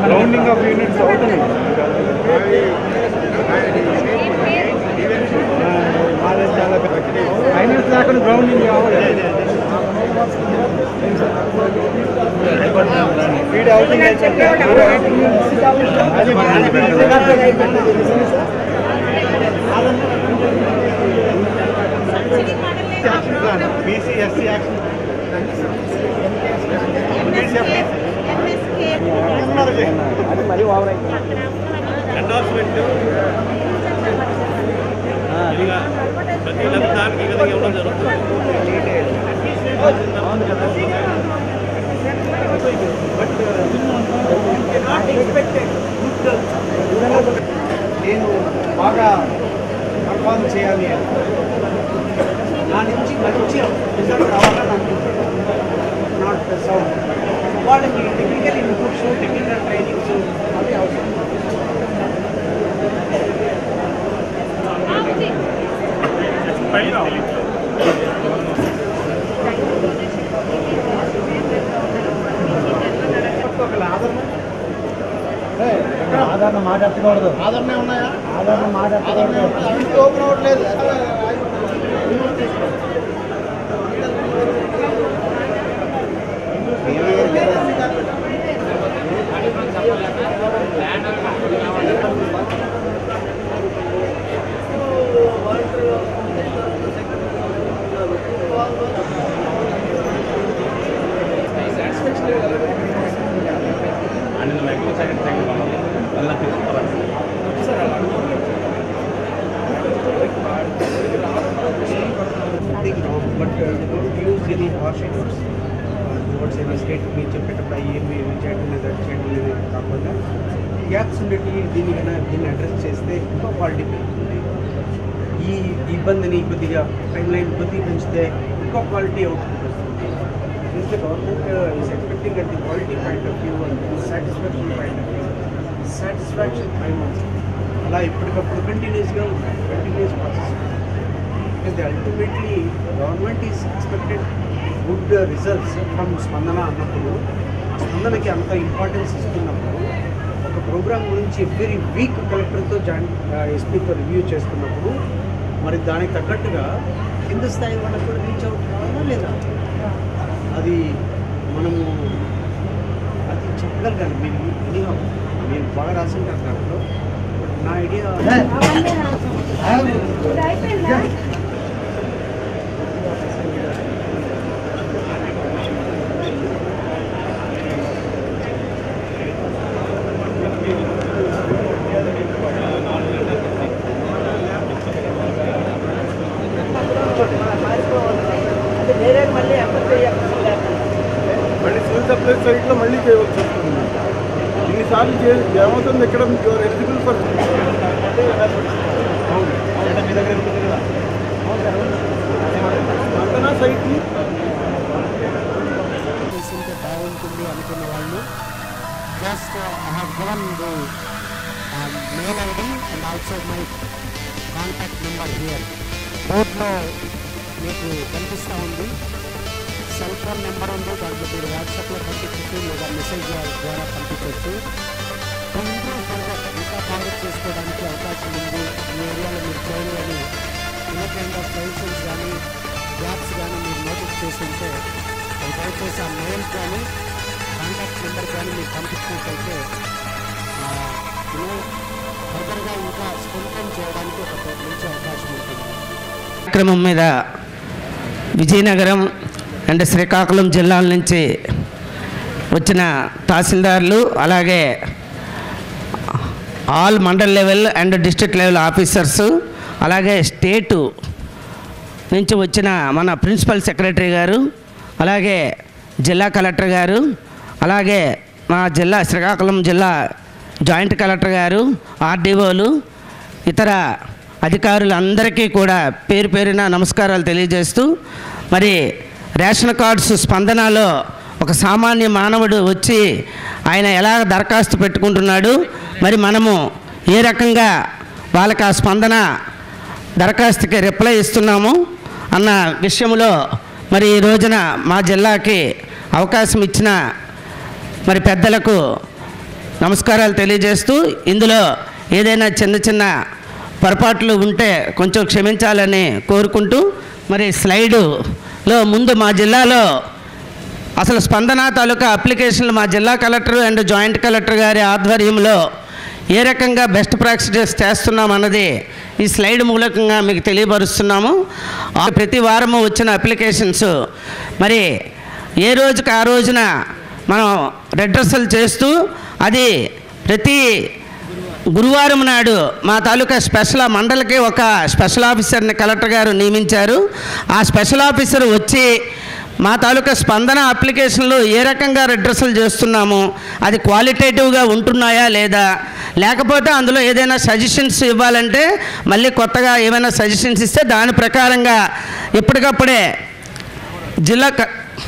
Rounding off units అవుతున్నాయి finance లేకుండా grounding కావాలి వీడి అవుతుంది బీసీ ఎస్సీ యాక్షన్ అది మరి ఓవర్ ఎండార్స్మెంట్ ప్రతి దానికి ఈ విధంగా ఇవ్వడం జరుగుతుంది అవును కదా నేను బాగా పర్ఫార్మ్ చేయాలి అని నా నుంచి మంచి రిజల్ట్ రావాలని అనుకుంటున్నాను నాట్ సౌండ్ వాళ్ళకి టెక్నికల్ ఇన్పుట్స్ టెక్నికల్ ట్రైనింగ్స్ అవి అవసరం ఆధార్ మాట్లాడకూడదు ఆధార్నే ఉన్నాయా ఆధార్ మాట్లాడకూడదు ఓపెన్ అవ్వట్లేదు something wrong, but uh, don't use any harsh words. Words ఏమి స్టేట్ మీరు చెప్పేటప్పుడు ఏమి ఏమి చేయడం లేదు అది చేయడం లేదు అని కాకుండా గ్యాప్స్ ఉండేటి దీన్ని కన్నా దీన్ని అడ్రస్ చేస్తే ఇంకా క్వాలిటీ పెరుగుతుంది ఈ ఇబ్బందిని కొద్దిగా టైం లైన్ కొద్దిగా పెంచితే ఇంకా క్వాలిటీ అవుట్పుట్ వస్తుంది is the government is expecting at the quality point of view and satisfaction point of view satisfaction five months అలా ఎప్పటికప్పుడు కంటిన్యూస్గా ఉంటాయి continuous process because ultimately government is expected good uh, results from స్పందన అన్నప్పుడు ఆ స్పందనకి అంత importance ఇస్తున్నప్పుడు ఒక ప్రోగ్రామ్ గురించి ఎవ్రీ వీక్ కలెక్టర్తో జాయింట్ ఎస్పీతో రివ్యూ చేస్తున్నప్పుడు మరి దానికి తగ్గట్టుగా కింద స్థాయి వాళ్ళకు కూడా రీచ్ అవుట్ కావాలా లేదా అది మనము అది చెప్పగలిగాను మీరు ఎనీహౌ మీరు బాగా రాసింటారు దాంట్లో బట్ నా ఐడియా మళ్ళీ సివిల్ సప్లై సైట్లో మళ్ళీ చేయవలసి వస్తుంది ఇన్నిసార్లు చే ఏమవుతుంది ఇక్కడ యువర్ ఎలిజిబుల్ ఫర్ స్పందన సైట్ని చేసింటే బాగుంటుంది అనుకున్న వాళ్ళు just I have given the mail ID and also my contact number here బోర్డ్లో మీకు కనిపిస్తూ ఉంది సెల్ ఫోన్ నెంబర్ ఉంది దాంట్లో మీరు వాట్సాప్లో పంపించచ్చు లేదా మెసేజ్ ద్వారా పంపించవచ్చు ఇంప్రూవ్ ఫర్దర్ ఇంకా బాగా చేసుకోవడానికి అవకాశం ఉంది ఈ ఏరియాలో మీరు చేయండి అని ఎన్ని కైండ్ ఆఫ్ లైసెన్స్ కానీ జాబ్స్ కానీ మీరు నోటీస్ చేసి ఉంటే అది దయచేసి ఆ మెయిల్ కానీ కాంటాక్ట్ నెంబర్ కానీ మీరు పంపించినట్లయితే ఫర్దర్గా ఇంకా స్పందన చేయడానికి ఒక మంచి అవకాశం ఉంటుంది కార్యక్రమం మీద విజయనగరం అండ్ శ్రీకాకుళం జిల్లాల నుంచి వచ్చిన తహసీల్దార్లు అలాగే all mandal level and district level officers అలాగే స్టేటు నుంచి వచ్చిన మన ప్రిన్సిపల్ సెక్రటరీ గారు అలాగే జిల్లా కలెక్టర్ గారు అలాగే మా జిల్లా శ్రీకాకుళం జిల్లా జాయింట్ కలెక్టర్ గారు ఆర్డీఓలు ఇతర అధికారులందరికీ కూడా పేరు పేరున నమస్కారాలు తెలియజేస్తూ మరి రేషన్ కార్డ్స్ స్పందనలో ఒక సామాన్య మానవుడు వచ్చి ఆయన ఎలా దరఖాస్తు పెట్టుకుంటున్నాడు మరి మనము ఏ రకంగా వాళ్ళకి ఆ స్పందన దరఖాస్తుకి రిప్లై ఇస్తున్నాము అన్న విషయంలో మరి ఈ రోజున మా జిల్లాకి అవకాశం ఇచ్చిన మరి పెద్దలకు నమస్కారాలు తెలియజేస్తూ ఇందులో ఏదైనా చిన్న చిన్న పొరపాట్లు ఉంటే కొంచెం క్షమించాలని కోరుకుంటూ మరి స్లైడులో ముందు మా జిల్లాలో అసలు స్పందన తాలూకా అప్లికేషన్లు మా జిల్లా కలెక్టర్ అండ్ జాయింట్ కలెక్టర్ గారి ఆధ్వర్యంలో ఏ రకంగా బెస్ట్ ప్రాక్టీస్ చేస్తున్నాం అన్నది ఈ స్లైడ్ మూలకంగా మీకు తెలియపరుస్తున్నాము ఆ ప్రతి వారము వచ్చిన అప్లికేషన్స్ మరి ఏ రోజుకి ఆ రోజున మనం రెడ్రసల్ చేస్తూ అది ప్రతి గురువారం నాడు మా తాలూకా స్పెషల్ ఆ మండలికి ఒక స్పెషల్ ఆఫీసర్ని కలెక్టర్ గారు నియమించారు ఆ స్పెషల్ ఆఫీసర్ వచ్చి మా తాలూకా స్పందన అప్లికేషన్లు ఏ రకంగా రెడ్రసల్ చేస్తున్నాము అది క్వాలిటేటివ్గా ఉంటున్నాయా లేదా లేకపోతే అందులో ఏదైనా సజెషన్స్ ఇవ్వాలంటే మళ్ళీ కొత్తగా ఏమైనా సజెషన్స్ ఇస్తే దాని ప్రకారంగా ఎప్పటికప్పుడే జిల్లా క-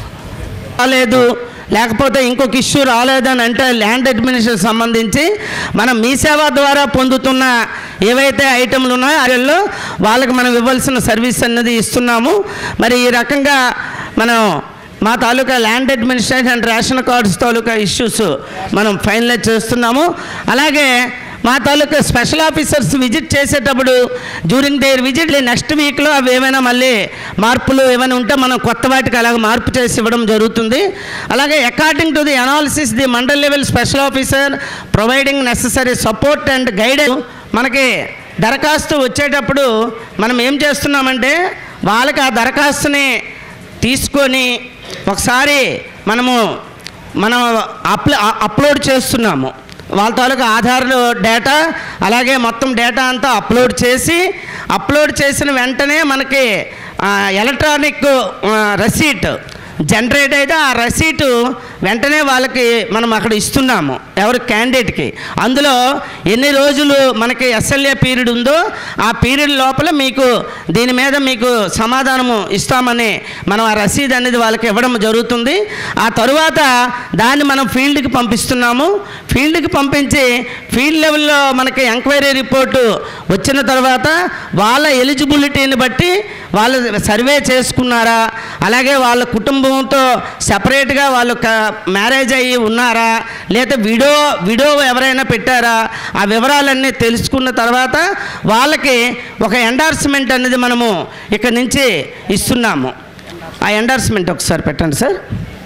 రాలేదు లేకపోతే ఇంకొక ఇష్యూ రాలేదని అంటే ల్యాండ్ అడ్మినిస్ట్రేషన్ సంబంధించి మనం మీ సేవ ద్వారా పొందుతున్న ఏవైతే ఐటెంలు ఉన్నాయో వాటిల్లో వాళ్ళకి మనం ఇవ్వాల్సిన సర్వీస్ అన్నది ఇస్తున్నాము మరి ఈ రకంగా మనం మా taluka land administration and ration cards taluka issues మనం ఫైనలైజ్ చేస్తున్నాము అలాగే మా తాలూకా స్పెషల్ ఆఫీసర్స్ విజిట్ చేసేటప్పుడు డ్యూరింగ్ దేర్ విజిట్ నెక్స్ట్ వీక్లో అవి ఏమైనా మళ్ళీ మార్పులు ఏమైనా ఉంటే మనం కొత్త వాటికి అలాగ మార్పు చేసి ఇవ్వడం జరుగుతుంది అలాగే according to the analysis the mandal level special officer providing necessary support and guidance మనకి దరఖాస్తు వచ్చేటప్పుడు మనం ఏం చేస్తున్నామంటే వాళ్ళకి ఆ దరఖాస్తుని తీసుకొని ఒకసారి మనము మనం అప్లో అప్లోడ్ చేస్తున్నాము వాళ్ళ తాలూకా ఆధార్ డేటా అలాగే మొత్తం డేటా అంతా అప్లోడ్ చేసి అప్లోడ్ చేసిన వెంటనే మనకి ఆ, ఎలక్ట్రానిక్ ఆ, రసీట్ జనరేట్ అయితే ఆ రసీటు వెంటనే వాళ్ళకి మనం అక్కడ ఇస్తున్నాము ఎవరు క్యాండిడేట్కి అందులో ఎన్ని రోజులు మనకి ఎస్ఎల్ఏ పీరియడ్ ఉందో ఆ పీరియడ్ లోపల మీకు దీని మీద మీకు సమాధానము ఇస్తామని మనం ఆ రసీదు అనేది వాళ్ళకి ఇవ్వడం జరుగుతుంది ఆ తరువాత దాన్ని మనం ఫీల్డ్కి పంపిస్తున్నాము ఫీల్డ్కి పంపించి ఫీల్డ్ లెవెల్లో మనకి ఎంక్వైరీ రిపోర్టు వచ్చిన తర్వాత వాళ్ళ ఎలిజిబిలిటీని బట్టి వాళ్ళు సర్వే చేసుకున్నారా అలాగే వాళ్ళ కుటుంబంతో సపరేట్గా వాళ్ళు మ్యారేజ్ అయ్యి ఉన్నారా లేదా విడో విడో ఎవరైనా పెట్టారా ఆ వివరాలన్నీ తెలుసుకున్న తర్వాత వాళ్ళకి ఒక ఎండార్స్మెంట్ అనేది మనము ఇక్కడ నుంచి ఇస్తున్నాము ఆ ఎండార్స్మెంట్ ఒకసారి పెట్టండి సార్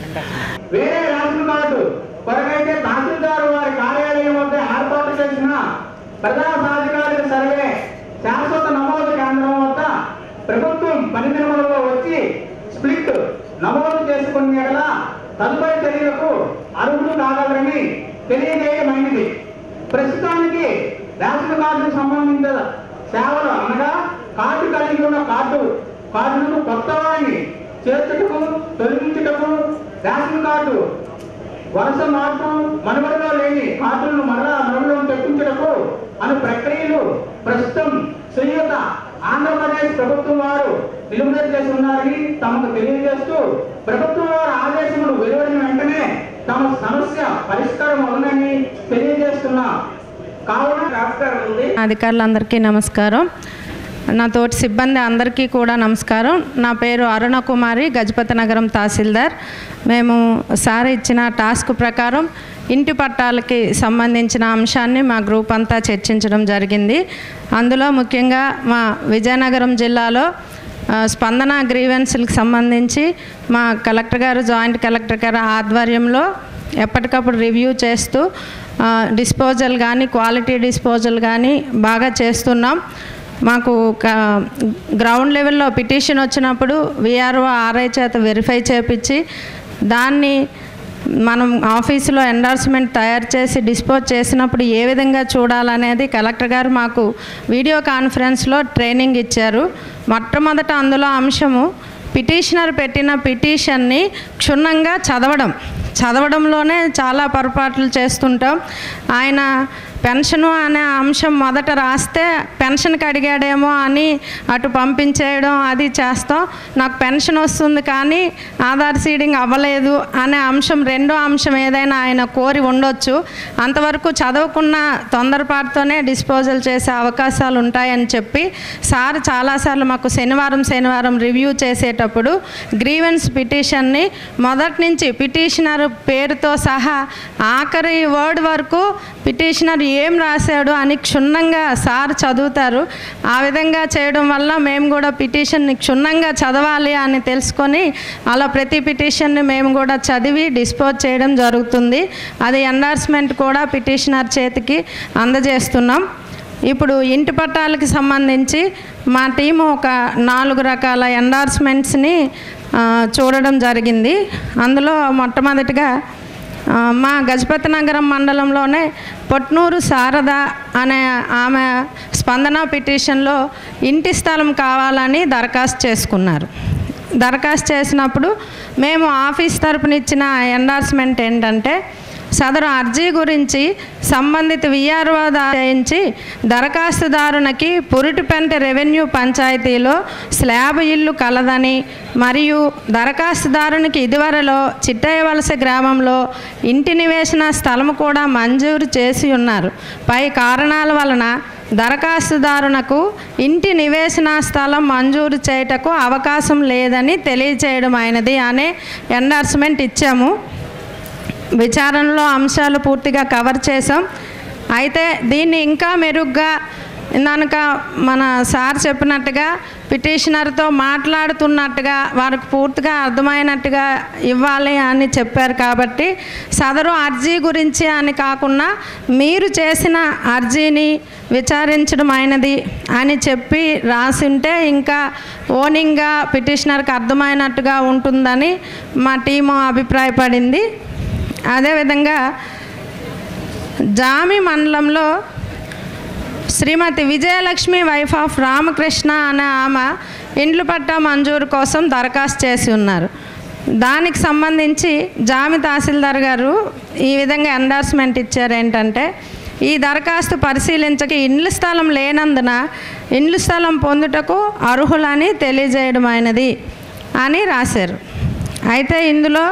వేరే రేషన్ కార్డు కొరకైతే తహసీల్దార్ వారి కార్యాలయం వద్ద ఏర్పాటు చేసిన ప్రజా సాధికారిక సర్వే శాశ్వత నమోదు కేంద్రం వద్ద ప్రభుత్వం పని దినములలో వచ్చి స్ప్లిట్ నమోదు చేసుకున్న ఎడల తదుపరి చర్యలకు అర్హులు కాగలరని తెలియజేయమైనది ప్రస్తుతానికి రేషన్ కార్డుకు సంబంధించిన సేవలు అనగా కార్డు కలిగి ఉన్న కార్డు కార్డులను కొత్త వారిని చేర్చుటకు తొలగించుటకు రేషన్ కార్డు వరుస మార్పు మనుగడలో లేని కార్డులను మరలా మనుగడలో తెప్పించుటకు అను ప్రక్రియలు ప్రస్తుతం శ్రీయుత ఆంధ్రప్రదేశ్ ప్రభుత్వం వారు నిలుపుదల చేసి ఉన్నారని తమకు తెలియజేస్తూ ప్రభుత్వం వారి ఆదేశములు వెలువడిన వెంటనే తమ సమస్య పరిష్కారం అవునని తెలియజేస్తున్నా కావున రాష్ట్రం ఉంది అధికారులందరికీ నమస్కారం నా తోటి సిబ్బంది అందరికీ కూడా నమస్కారం నా పేరు అరుణ కుమారి గజపతి నగరం తహసీల్దార్ మేము సార్ ఇచ్చిన టాస్క్ ప్రకారం ఇంటి పట్టాలకి సంబంధించిన అంశాన్ని మా గ్రూప్ అంతా చర్చించడం జరిగింది అందులో ముఖ్యంగా మా విజయనగరం జిల్లాలో ఆ, స్పందన గ్రీవెన్స్లకు సంబంధించి మా కలెక్టర్ గారు జాయింట్ కలెక్టర్ గారు ఆధ్వర్యంలో ఎప్పటికప్పుడు రివ్యూ చేస్తూ ఆ, డిస్పోజల్ కానీ క్వాలిటీ డిస్పోజల్ కానీ బాగా చేస్తున్నాం మాకు క- గ్రౌండ్ లెవెల్లో పిటిషన్ వచ్చినప్పుడు విఆర్ఓ ఆర్ఐ చేత వెరిఫై చేపించి దాన్ని మనం ఆఫీసులో ఎండార్స్మెంట్ తయారు చేసి డిస్పోజ్ చేసినప్పుడు ఏ విధంగా చూడాలనేది కలెక్టర్ గారు మాకు వీడియో కాన్ఫరెన్స్లో ట్రైనింగ్ ఇచ్చారు మొట్టమొదట అందులో అంశము పిటిషనర్ పెట్టిన పిటిషన్ని క్షుణ్ణంగా చదవడం చదవడంలోనే చాలా పొరపాట్లు చేస్తుంటాం ఆయన పెన్షను అనే అంశం మొదట రాస్తే పెన్షన్కి అడిగాడేమో అని అటు పంపించేయడం అది చేస్తాం నాకు పెన్షన్ వస్తుంది కానీ ఆధార్ సీడింగ్ అవ్వలేదు అనే అంశం రెండో అంశం ఏదైనా ఆయన కోరి ఉండొచ్చు అంతవరకు చదవకున్న తొందరపాటుతోనే డిస్పోజల్ చేసే అవకాశాలు ఉంటాయని చెప్పి సార్ చాలాసార్లు మాకు శనివారం శనివారం రివ్యూ చేసేటప్పుడు గ్రీవెన్స్ పిటిషన్ని మొదటి నుంచి పిటిషనర్ పేరుతో సహా ఆఖరి వర్డ్ వరకు పిటిషనర్ ఏం రాశాడు అని క్షుణ్ణంగా సార్ చదువుతారు ఆ విధంగా చేయడం వల్ల మేము కూడా పిటిషన్ని క్షుణ్ణంగా చదవాలి అని తెలుసుకొని అలా ప్రతి పిటిషన్ని మేము కూడా చదివి డిస్పోజ్ చేయడం జరుగుతుంది అది ఎండార్స్మెంట్ కూడా పిటిషనర్ చేతికి అందజేస్తున్నాం ఇప్పుడు ఇంటి పట్టాలకి సంబంధించి మా టీము ఒక నాలుగు రకాల ఎండార్స్మెంట్స్ని ఆ, చూడడం జరిగింది అందులో మొట్టమొదటిగా ఆ, మా గజపతి నగరం మండలంలోనే పొట్నూరు శారద అనే ఆమె స్పందన పిటిషన్లో ఇంటి స్థలం కావాలని దరఖాస్తు చేసుకున్నారు దరఖాస్తు చేసినప్పుడు మేము ఆఫీస్ తరపున ఇచ్చిన ఎండార్స్మెంట్ ఏంటంటే సదరు అర్జీ గురించి సంబంధిత విఆర్ఓ చేయించి దరఖాస్తుదారునికి పురిటిపెంట రెవెన్యూ పంచాయతీలో స్లాబ్ ఇల్లు కలదని మరియు దరఖాస్తుదారునికి ఇదివరలో చిట్టయవలస గ్రామంలో ఇంటి నివేశన స్థలం కూడా మంజూరు చేసి ఉన్నారు పై కారణాల వలన దరఖాస్తుదారునకు ఇంటి నివేశన స్థలం మంజూరు చేయుటకు అవకాశం లేదని తెలియచేయడం అయినది అనే ఎండార్స్మెంట్ ఇచ్చాము విచారణలో అంశాలు పూర్తిగా కవర్ చేసాం అయితే దీన్ని ఇంకా మెరుగ్గా ఇందాక మన సార్ చెప్పినట్టుగా పిటిషనర్తో మాట్లాడుతున్నట్టుగా వారికి పూర్తిగా అర్థమైనట్టుగా ఇవ్వాలి అని చెప్పారు కాబట్టి సదరు అర్జీ గురించి అని కాకుండా మీరు చేసిన అర్జీని విచారించడం అయినది అని చెప్పి రాసింటే ఇంకా ఓనింగ్గా పిటిషనర్కి అర్థమైనట్టుగా ఉంటుందని మా టీము అభిప్రాయపడింది అదేవిధంగా జామి మండలంలో శ్రీమతి విజయలక్ష్మి వైఫ్ ఆఫ్ రామకృష్ణ అనే ఆమె ఇండ్లు పట్టా మంజూరు కోసం దరఖాస్తు చేసి ఉన్నారు దానికి సంబంధించి జామి తహసీల్దార్ గారు ఈ విధంగా ఎండార్స్మెంట్ ఇచ్చారు ఏంటంటే ఈ దరఖాస్తు పరిశీలించక ఇండ్ల స్థలం లేనందున ఇండ్ల స్థలం పొందుటకు అర్హులని తెలియజేయడం అయినది అని రాశారు అయితే ఇందులో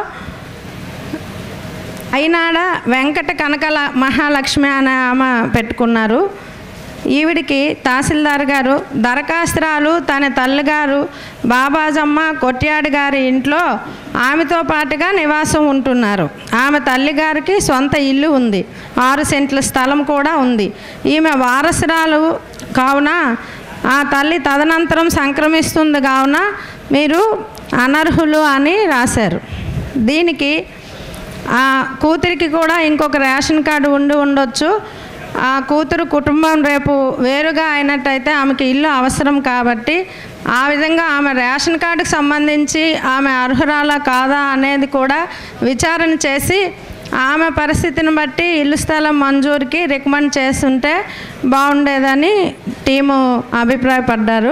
అయినాడ వెంకట కనకల మహాలక్ష్మి అనే ఆమె పెట్టుకున్నారు ఈవిడికి తహసీల్దార్ గారు దరఖాస్తురాలు తన తల్లిగారు బాబాజమ్మ కొట్యాడు గారి ఇంట్లో ఆమెతో పాటుగా నివాసం ఉంటున్నారు ఆమె తల్లిగారికి సొంత ఇల్లు ఉంది ఆరు సెంట్ల స్థలం కూడా ఉంది ఈమె వారసురాలు కావున ఆ తల్లి తదనంతరం సంక్రమిస్తుంది కావున మీరు అనర్హులు అని రాశారు దీనికి ఆ కూతురికి కూడా ఇంకొక రేషన్ కార్డు ఉండి ఉండొచ్చు ఆ కూతురు కుటుంబం రేపు వేరుగా అయినట్టయితే ఆమెకి ఇల్లు అవసరం కాబట్టి ఆ విధంగా ఆమె రేషన్ కార్డుకి సంబంధించి ఆమె అర్హురాలా కాదా అనేది కూడా విచారణ చేసి ఆమె పరిస్థితిని బట్టి ఇల్లు స్థలం మంజూరుకి రికమెండ్ చేస్తుంటే బాగుండేదని టీము అభిప్రాయపడ్డారు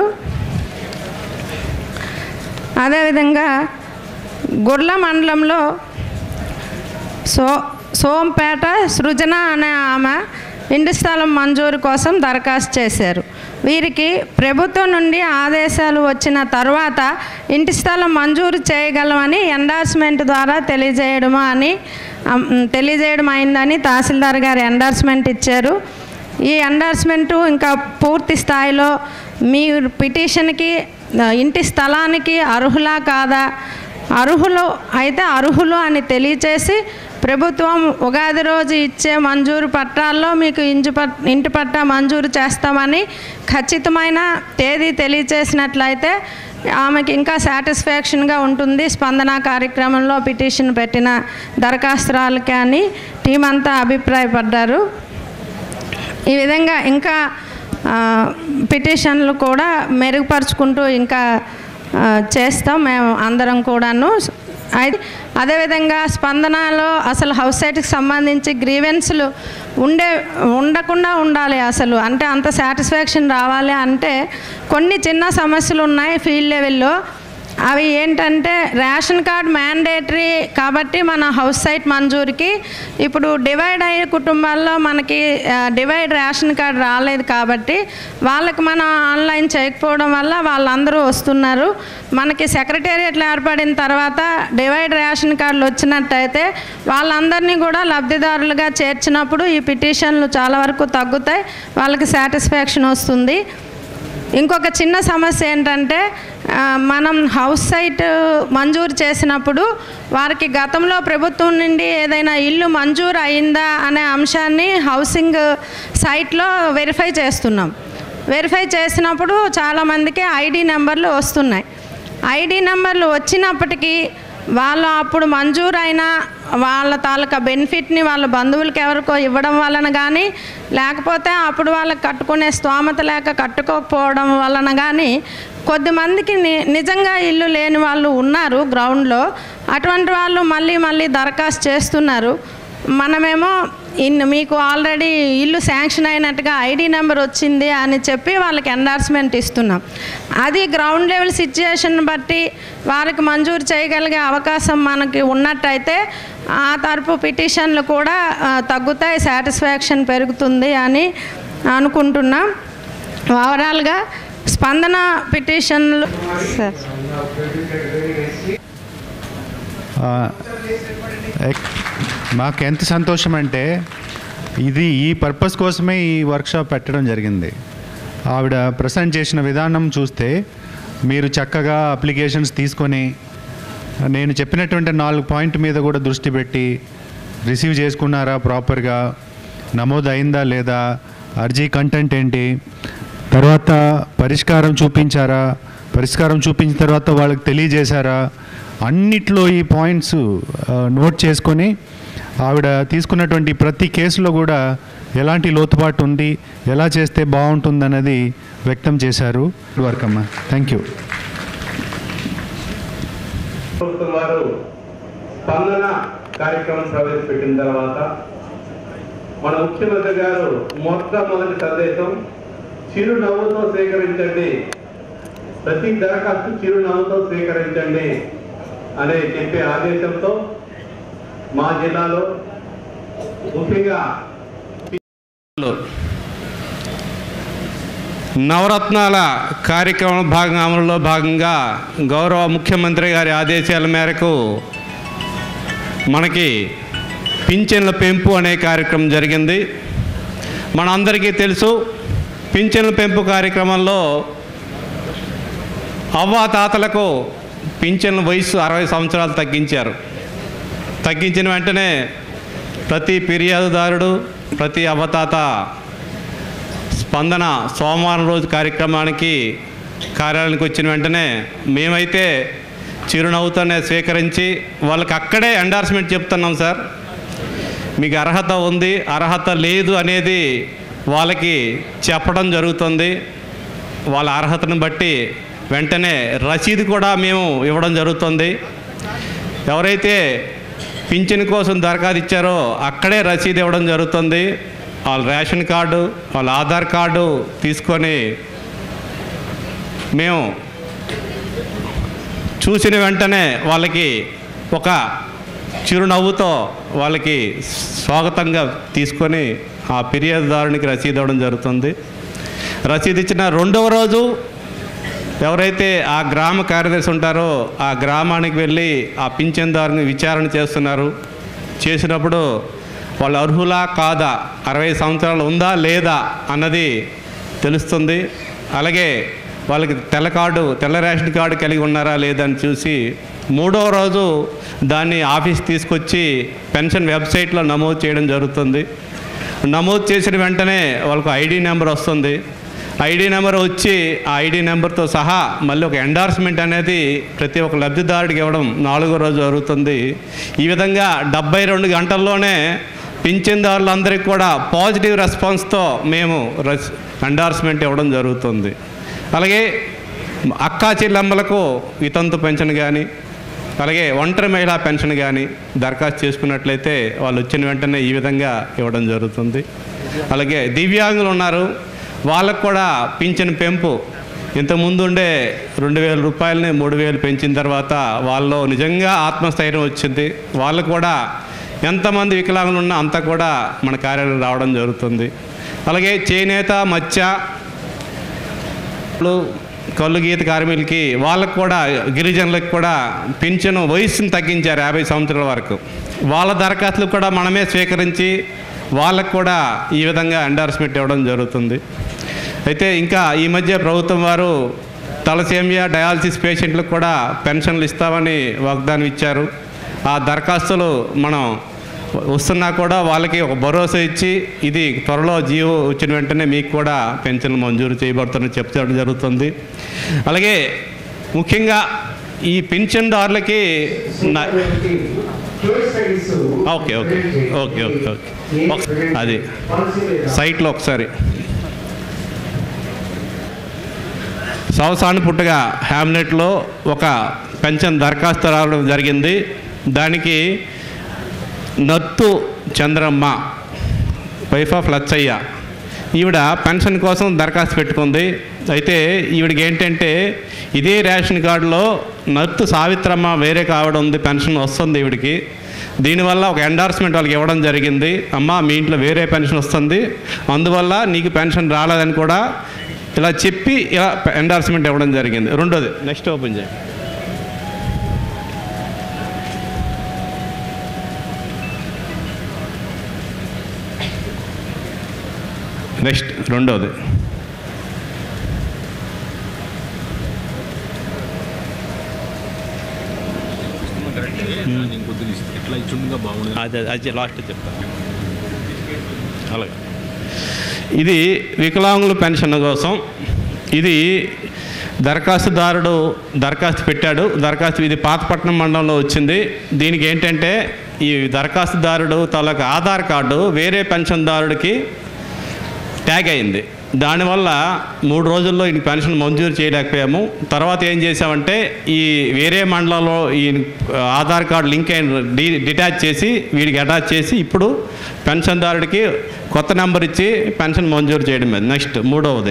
అదేవిధంగా గుర్ల మండలంలో సో సోంపేట సృజన అనే ఆమె ఇంటి స్థలం మంజూరు కోసం దరఖాస్తు చేశారు వీరికి ప్రభుత్వం నుండి ఆదేశాలు వచ్చిన తర్వాత ఇంటి స్థలం మంజూరు చేయగలమని ఎండార్స్మెంట్ ద్వారా తెలియజేయడమా అని అమ్, తెలియజేయడం అయిందని తహసీల్దార్ గారు ఎండార్స్మెంట్ ఇచ్చారు ఈ ఎండార్స్మెంటు ఇంకా పూర్తి స్థాయిలో మీ పిటిషన్కి ఆ, ఇంటి స్థలానికి అర్హులా కాదా అర్హులు అయితే అర్హులు అని తెలియచేసి ప్రభుత్వం ఉగాది రోజు ఇచ్చే మంజూరు పట్టాల్లో మీకు ఇంజు పట్ ఇంటి పట్టా మంజూరు చేస్తామని ఖచ్చితమైన తేదీ తెలియచేసినట్లయితే ఆమెకి ఇంకా సాటిస్ఫాక్షన్గా ఉంటుంది స్పందన కార్యక్రమంలో పిటిషన్ పెట్టిన దరఖాస్తురాలకి అని టీం అంతా అభిప్రాయపడ్డారు ఈ విధంగా ఇంకా ఆ, పిటిషన్లు కూడా మెరుగుపరుచుకుంటూ ఇంకా ఆ, చేస్తాం మేము అందరం కూడాను అయితే అదేవిధంగా స్పందనలో అసలు హౌస్ సైట్కి సంబంధించి గ్రీవెన్స్లు ఉండే ఉండకుండా ఉండాలి అసలు అంటే అంత సాటిస్ఫాక్షన్ రావాలి అంటే కొన్ని చిన్న సమస్యలు ఉన్నాయి ఫీల్డ్ లెవెల్లో అవి ఏంటంటే రేషన్ కార్డ్ మ్యాండేటరీ కాబట్టి మన హౌస్ సైట్ మంజూరికి ఇప్పుడు డివైడ్ అయ్యే కుటుంబాల్లో మనకి ఆ, డివైడ్ రేషన్ కార్డ్ రాలేదు కాబట్టి వాళ్ళకి మనం ఆన్లైన్ చేయకపోవడం వల్ల వాళ్ళందరూ వస్తున్నారు మనకి సెక్రటేరియట్లు ఏర్పడిన తర్వాత డివైడ్ రేషన్ కార్డులు వచ్చినట్టయితే వాళ్ళందరినీ కూడా లబ్ధిదారులుగా చేర్చినప్పుడు ఈ పిటిషన్లు చాలా వరకు తగ్గుతాయి వాళ్ళకి సాటిస్ఫాక్షన్ వస్తుంది ఇంకొక చిన్న సమస్య ఏంటంటే ఆ, మనం హౌస్ సైట్ మంజూరు చేసినప్పుడు వారికి గతంలో ప్రభుత్వం నుండి ఏదైనా ఇల్లు మంజూరు అయిందా అనే అంశాన్ని హౌసింగ్ సైట్లో వెరిఫై చేస్తున్నాం వెరిఫై చేసినప్పుడు చాలామందికి ఐడి నెంబర్లు వస్తున్నాయి ఐడి నెంబర్లు వచ్చినప్పటికీ వాళ్ళు అప్పుడు మంజూరైన వాళ్ళ తాలూకా బెనిఫిట్ని వాళ్ళ బంధువులకి ఎవరికో ఇవ్వడం వలన కానీ లేకపోతే అప్పుడు వాళ్ళకి కట్టుకునే స్తోమత లేక కట్టుకోకపోవడం వలన కానీ కొద్దిమందికి ని నిజంగా ఇల్లు లేని వాళ్ళు ఉన్నారు గ్రౌండ్లో అటువంటి వాళ్ళు మళ్ళీ మళ్ళీ దరఖాస్తు చేస్తున్నారు మనమేమో ఇన్ మీకు ఆల్రెడీ ఇల్లు శాంక్షన్ అయినట్టుగా ఐడి నెంబర్ వచ్చింది అని చెప్పి వాళ్ళకి ఎండార్స్మెంట్ ఇస్తున్నాం అది గ్రౌండ్ లెవెల్ సిచ్యుయేషన్ బట్టి వారికి మంజూరు చేయగలిగే అవకాశం మనకి ఉన్నట్టయితే ఆ తరపు పిటిషన్లు కూడా ఆ, తగ్గుతాయి సాటిస్ఫాక్షన్ పెరుగుతుంది అని అనుకుంటున్నాం ఓవరాల్గా స్పందన పిటిషన్లు సార్ ఆ, ఎక్- మాకు ఎంత సంతోషం అంటే ఇది ఈ పర్పస్ కోసమే ఈ వర్క్షాప్ పెట్టడం జరిగింది ఆవిడ ప్రజెంట్ చేసిన విధానం చూస్తే మీరు చక్కగా అప్లికేషన్స్ తీసుకొని నేను చెప్పినటువంటి నాలుగు పాయింట్ మీద కూడా దృష్టి పెట్టి రిసీవ్ చేసుకున్నారా ప్రాపర్గా నమోదు అయిందా లేదా అర్జీ కంటెంట్ ఏంటి తర్వాత పరిష్కారం చూపించారా పరిష్కారం చూపించిన తర్వాత వాళ్ళకి తెలియజేశారా అన్నిట్లో ఈ పాయింట్స్ నోట్ చేసుకొని ఆవిడ తీసుకున్నటువంటి ప్రతి కేసులో కూడా ఎలాంటి లోతుపాటు ఉంది ఎలా చేస్తే బాగుంటుందన్నది వ్యక్తం చేశారు వర్క్ అమ్మా థ్యాంక్ యూ ప్రభుత్వం వారు స్పందన కార్యక్రమం ప్రవేశపెట్టిన తర్వాత మన ముఖ్యమంత్రి గారు మొట్టమొదటి సందేశం చిరునవ్వుతో స్వీకరించండి ప్రతి దరఖాస్తు చిరునవ్వుతో స్వీకరించండి అనే చెప్పే ఆదేశంతో మా జిల్లాలో ముఖ్యంగా నవరత్నాల కార్యక్రమం భాగం అమలులో భాగంగా గౌరవ ముఖ్యమంత్రి గారి ఆదేశాల మేరకు మనకి పింఛన్ల పెంపు అనే కార్యక్రమం జరిగింది మనందరికీ తెలుసు పింఛన్ల పెంపు కార్యక్రమంలో అవ్వా తాతలకు పింఛన్ల వయసు అరవై సంవత్సరాలు తగ్గించారు తగ్గించిన వెంటనే ప్రతి ఫిర్యాదుదారుడు ప్రతి అవ్వతాత స్పందన సోమవారం రోజు కార్యక్రమానికి కార్యాలయానికి వచ్చిన వెంటనే మేమైతే చిరునవ్వుతోనే స్వీకరించి వాళ్ళకి అక్కడే ఎండార్స్మెంట్ చెప్తున్నాం సార్ మీకు అర్హత ఉంది అర్హత లేదు అనేది వాళ్ళకి చెప్పడం జరుగుతుంది వాళ్ళ అర్హతను బట్టి వెంటనే రసీదు కూడా మేము ఇవ్వడం జరుగుతుంది ఎవరైతే పింఛన్ కోసం దరఖాస్తు ఇచ్చారో అక్కడే రసీదు ఇవ్వడం జరుగుతుంది వాళ్ళ రేషన్ కార్డు వాళ్ళ ఆధార్ కార్డు తీసుకొని మేము చూసిన వెంటనే వాళ్ళకి ఒక చిరునవ్వుతో వాళ్ళకి స్వాగతంగా తీసుకొని ఆ ఫిర్యాదుదారునికి రసీదు ఇవ్వడం జరుగుతుంది రసీదు ఇచ్చిన రెండవ రోజు ఎవరైతే ఆ గ్రామ కార్యదర్శి ఉంటారో ఆ గ్రామానికి వెళ్ళి ఆ పింఛన్దారుని విచారణ చేస్తున్నారు చేసినప్పుడు వాళ్ళు అర్హులా కాదా అరవై సంవత్సరాలు ఉందా లేదా అన్నది తెలుస్తుంది అలాగే వాళ్ళకి తెల్ల కార్డు తెల్ల రేషన్ కార్డు కలిగి ఉన్నారా లేదా అని చూసి మూడవ రోజు దాన్ని ఆఫీస్ తీసుకొచ్చి పెన్షన్ వెబ్సైట్లో నమోదు చేయడం జరుగుతుంది నమోదు చేసిన వెంటనే వాళ్ళకు ఐడి నెంబర్ వస్తుంది ఐడి నెంబర్ వచ్చి ఆ ఐడి నెంబర్తో సహా మళ్ళీ ఒక ఎండార్స్మెంట్ అనేది ప్రతి ఒక్క లబ్ధిదారుడికి ఇవ్వడం నాలుగో రోజు జరుగుతుంది ఈ విధంగా డెబ్బై రెండు గంటల్లోనే పింఛన్దారులందరికీ కూడా పాజిటివ్ రెస్పాన్స్తో మేము రస్ ఎండార్స్మెంట్ ఇవ్వడం జరుగుతుంది అలాగే అక్కా చెల్లెమ్మలకు వితంతు పెన్షన్ కానీ అలాగే ఒంటరి మహిళా పెన్షన్ కానీ దరఖాస్తు చేసుకున్నట్లయితే వాళ్ళు వచ్చిన వెంటనే ఈ విధంగా ఇవ్వడం జరుగుతుంది అలాగే దివ్యాంగులు ఉన్నారు వాళ్ళకు కూడా పింఛన్ పెంపు ఇంతకుముందు ఉండే రెండు వేల రూపాయలని మూడు వేలు పెంచిన తర్వాత వాళ్ళలో నిజంగా ఆత్మస్థైర్యం వచ్చింది వాళ్ళు కూడా ఎంతమంది వికలాంగులు ఉన్నా అంతా కూడా మన కార్యాలయం రావడం జరుగుతుంది అలాగే చేనేత మత్స్య వాళ్ళు కళ్ళు గీత కార్మికులకి వాళ్ళకు కూడా గిరిజనులకు కూడా పింఛను వయసును తగ్గించారు యాభై సంవత్సరాల వరకు వాళ్ళ దరఖాస్తులు కూడా మనమే స్వీకరించి వాళ్ళకు కూడా ఈ విధంగా ఎండార్స్మెంట్ ఇవ్వడం జరుగుతుంది అయితే ఇంకా ఈ మధ్య ప్రభుత్వం వారు తలసేమియా డయాలసిస్ పేషెంట్లకు కూడా పెన్షన్లు ఇస్తామని వాగ్దానం ఇచ్చారు ఆ దరఖాస్తులు మనం వస్తున్నా కూడా వాళ్ళకి ఒక భరోసా ఇచ్చి ఇది త్వరలో జీవో వచ్చిన వెంటనే మీకు కూడా పెన్షన్లు మంజూరు చేయబడుతుందని చెప్పడం జరుగుతుంది అలాగే ముఖ్యంగా ఈ పెన్షన్దారులకి నా- okay okay okay okay okay ఒక- అది సైట్లో ఒకసారి సంవత్సరాన్ని పుట్టగా హ్యామ్లెట్లో ఒక పెన్షన్ దరఖాస్తు రావడం జరిగింది దానికి నత్తు చంద్రమ్మ వైఫ్ ఆఫ్ లచ్చయ్య ఈవిడ పెన్షన్ కోసం దరఖాస్తు పెట్టుకుంది అయితే ఈవిడికి ఏంటంటే ఇదే రేషన్ కార్డులో నత్తు సావిత్రమ్మ వేరే కావడం ఉంది పెన్షన్ వస్తుంది ఈవిడికి దీనివల్ల ఒక ఎండార్స్మెంట్ వాళ్ళకి ఇవ్వడం జరిగింది అమ్మ మీ ఇంట్లో వేరే పెన్షన్ వస్తుంది అందువల్ల నీకు పెన్షన్ రాలేదని కూడా ఇలా చెప్పి ఇలా ఎండార్స్మెంట్ ఇవ్వడం జరిగింది రెండోది నెక్స్ట్ ఓపెన్ చేయండి నెక్స్ట్ రెండోది ఎట్లా ఇచ్చుండగా బాగుండదు అది అది లాస్ట్ చెప్తాను అలాగే ఇది వికలాంగుల పెన్షన్ కోసం ఇది దరఖాస్తుదారుడు దరఖాస్తు పెట్టాడు దరఖాస్తు ఇది పాతపట్నం మండలంలో వచ్చింది దీనికి ఏంటంటే ఈ దరఖాస్తుదారుడు తాలూకు ఆధార్ కార్డు వేరే పెన్షన్దారుడికి ట్యాగ్ అయింది దానివల్ల మూడు రోజుల్లో ఈ పెన్షన్ మంజూరు చేయలేకపోయాము తర్వాత ఏం చేసామంటే ఈ వేరే మండలంలో ఈ ఆధార్ కార్డు లింక్ అయిన డి డిటాచ్ చేసి వీడికి అటాచ్ చేసి ఇప్పుడు పెన్షన్దారుడికి కొత్త నెంబర్ ఇచ్చి పెన్షన్ మంజూరు చేయడం మీద నెక్స్ట్ మూడవది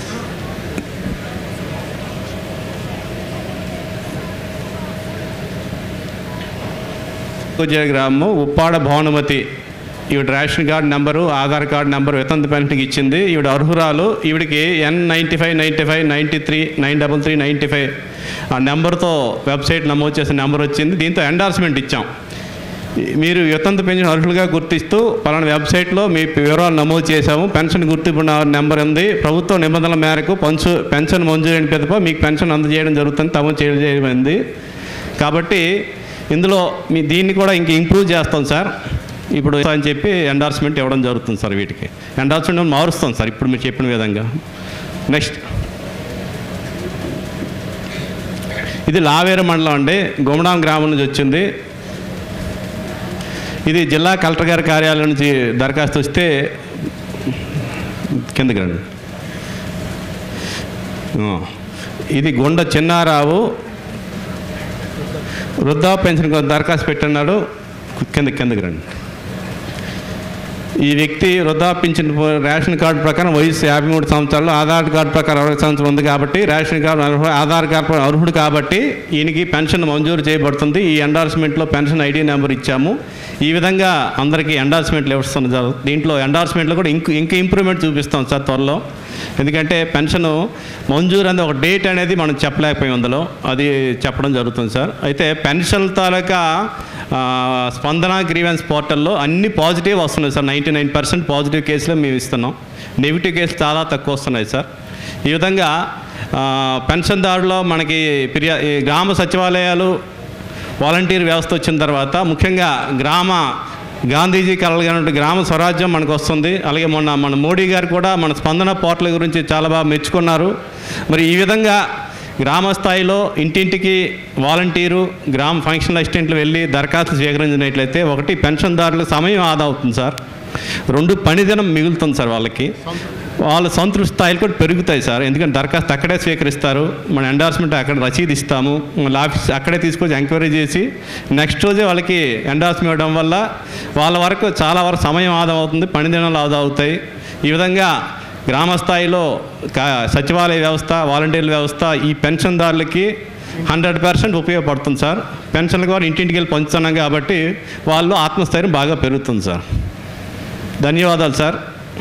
విజయ గ్రామము ఉప్పాడ భానుమతి ఈవిడ ration card number Aadhaar card number వితంత పెన్షన్కి ఇచ్చింది ఈవిడ అర్హురాలు ఈవిడికి n ninety five ninety five ninety three nine double three ninety five ఆ నెంబర్తో వెబ్సైట్ నమోదు చేసిన నెంబర్ వచ్చింది దీంతో ఎండార్స్మెంట్ ఇచ్చాం మీరు వితంత పెన్షన్ అర్హులుగా గుర్తిస్తూ పలానా వెబ్సైట్లో మీ వివరాలు నమోదు చేశాము పెన్షన్ గుర్తింపు నా- నెంబర్ ఉంది ప్రభుత్వ నిబంధనల మేరకు పంచు పెన్షన్ మంజూరైన పిదప మీకు పెన్షన్ అందజేయడం జరుగుతుంది తమ చేయడం కాబట్టి ఇందులో మీ దీన్ని కూడా ఇంక ఇంప్రూవ్ చేస్తాం సార్ ఇప్పుడు అని చెప్పి ఎండార్స్మెంట్ ఇవ్వడం జరుగుతుంది సార్ వీటికి ఎండార్స్మెంట్ మారుస్తాం సార్ ఇప్పుడు మీరు చెప్పిన విధంగా నెక్స్ట్ ఇది లావేరు మండలం అండి గుమడాం గ్రామం నుంచి వచ్చింది ఇది జిల్లా కలెక్టర్ గారి కార్యాలయం నుంచి దరఖాస్తు వస్తే కిందకి రండి ఆ, ఇది గుండ చిన్నారావు వృద్ధా పెన్షన్ కోసం దరఖాస్తు పెట్టన్నాడు కింద కిందకి రండి ఈ వ్యక్తి వృద్ధాపించిన రేషన్ కార్డు ప్రకారం వయసు యాభై మూడు సంవత్సరాలు ఆధార్ కార్డు ప్రకారం అరవై సంవత్సరం ఉంది కాబట్టి రేషన్ కార్డు అర్హు ఆధార్ కార్డు ప్రకారం అర్హుడు కాబట్టి ఈయనకి పెన్షన్ మంజూరు చేయబడుతుంది ఈ ఎండార్స్మెంట్లో పెన్షన్ ఐడి నెంబర్ ఇచ్చాము ఈ విధంగా అందరికీ ఎండార్స్మెంట్లు ఇవ్వడం జరుగుతుంది దీంట్లో ఎండార్స్మెంట్లో కూడా ఇంక ఇంకా ఇంప్రూవ్మెంట్ చూపిస్తాం సార్ త్వరలో ఎందుకంటే పెన్షన్ మంజూరు అనేది ఒక డేట్ అనేది మనం చెప్పలేకపోయాం అందులో అది చెప్పడం జరుగుతుంది సార్ అయితే పెన్షన్ తాలూకా ఆ, స్పందన గ్రీవెన్స్ పోర్టల్లో అన్ని పాజిటివ్ వస్తున్నాయి sir ninety nine percent positive కేసులే మేము ఇస్తున్నాం నెగిటివ్ కేసులు చాలా తక్కువ వస్తున్నాయి సార్ ఈ విధంగా ఆ, పెన్షన్దారులో మనకి ఫిర్యా ఈ గ్రామ సచివాలయాలు వాలంటీర్ వ్యవస్థ వచ్చిన తర్వాత ముఖ్యంగా గ్రామ గాంధీజీ కలగనటువంటి గ్రామ స్వరాజ్యం మనకు వస్తుంది అలాగే మొన్న మన మోడీ గారు కూడా మన స్పందన పోర్టల్ గురించి చాలా బాగా మెచ్చుకున్నారు మరి ఈ విధంగా గ్రామ స్థాయిలో ఇంటింటికి వాలంటీరు గ్రామ ఫంక్షన్ అసిస్టెంట్లు వెళ్ళి దరఖాస్తు స్వీకరించినట్లయితే ఒకటి పెన్షన్దారులకు సమయం ఆదా అవుతుంది సార్ రెండు పనిదినం మిగులుతుంది సార్ వాళ్ళకి వాళ్ళ సంతృప్తి స్థాయిలు కూడా పెరుగుతాయి సార్ ఎందుకంటే దరఖాస్తు అక్కడే స్వీకరిస్తారు మన ఎండార్స్మెంట్ అక్కడ రసీదు ఇస్తాము మళ్ళీ ఆఫీస్ అక్కడే తీసుకొచ్చి ఎంక్వైరీ చేసి నెక్స్ట్ రోజే వాళ్ళకి ఎండార్స్మెంట్ ఇవ్వడం వల్ల వాళ్ళ వరకు చాలా వరకు సమయం ఆదా అవుతుంది పని దినాలు ఆదా అవుతాయి ఈ విధంగా గ్రామ స్థాయిలో కా- సచివాలయ వ్యవస్థ వాలంటీర్ల వ్యవస్థ ఈ పెన్షన్దారులకి హండ్రెడ్ పర్సెంట్ ఉపయోగపడుతుంది సార్ పెన్షన్ల ద్వారా ఇంటింటికి వెళ్ళి పంచుతున్నాం కాబట్టి వాళ్ళు ఆత్మస్థైర్యం బాగా పెరుగుతుంది సార్ ధన్యవాదాలు సార్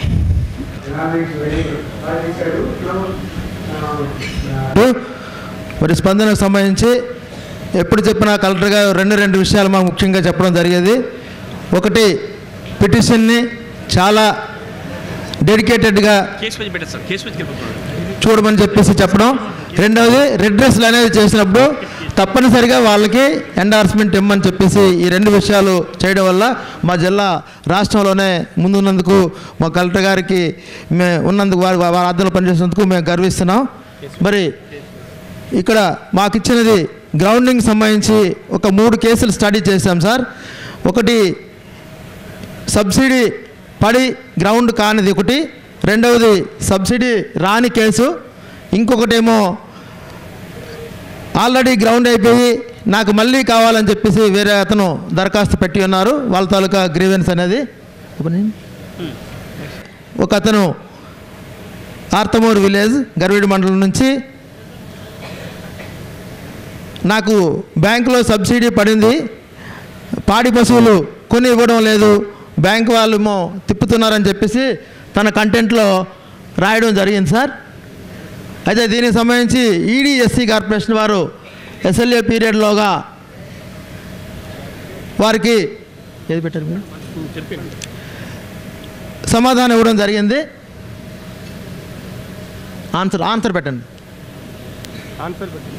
మరి స్పందనకు సంబంధించి ఎప్పుడు చెప్పినా కలెక్టర్ గారు రెండు రెండు విషయాలు మాకు ముఖ్యంగా చెప్పడం జరిగేది ఒకటి పిటిషన్ని చాలా డెడికేటెడ్గా కేసు పెట్టి పెట్టారు సార్ కేసు పెట్టి చూడమని చెప్పేసి చెప్పడం రెండవది రెడ్రెస్లు అనేది చేసినప్పుడు తప్పనిసరిగా వాళ్ళకి ఎండార్స్మెంట్ ఇమ్మని చెప్పేసి ఈ రెండు విషయాలు చేయడం వల్ల మా జిల్లా రాష్ట్రంలోనే ముందున్నందుకు మా కలెక్టర్ గారికి మే ఉన్నందుకు వారి వారి ఆధ్వర్యంలో పనిచేసినందుకు మేము గర్విస్తున్నాం మరి ఇక్కడ మాకు ఇచ్చినది గ్రౌండింగ్ సంబంధించి ఒక మూడు కేసులు స్టడీ చేశాం సార్ ఒకటి సబ్సిడీ పడి గ్రౌండ్ కానిది ఒకటి రెండవది సబ్సిడీ రాని కేసు ఇంకొకటేమో ఆల్రెడీ గ్రౌండ్ అయిపోయి నాకు మళ్ళీ కావాలని చెప్పేసి వేరే అతను దరఖాస్తు పెట్టి ఉన్నారు వాళ్ళ తాలూకా గ్రీవెన్స్ అనేది ఒక అతను ఆర్తమూరు విలేజ్ గర్వీడి మండలం నుంచి నాకు బ్యాంకులో సబ్సిడీ పడింది పాడి పశువులు కొని ఇవ్వడం లేదు బ్యాంక్ వాళ్ళేమో తిప్పుతున్నారని చెప్పేసి తన కంటెంట్లో రాయడం జరిగింది సార్ అయితే దీనికి సంబంధించి ఈడీ ఎస్సీ కార్పొరేషన్ వారు ఎస్ఎల్ఏ పీరియడ్లోగా వారికి ఏది పెట్టారు మీరు సమాధానం ఇవ్వడం జరిగింది ఆన్సర్ ఆన్సర్ పెట్టండి ఆన్సర్ పెట్టండి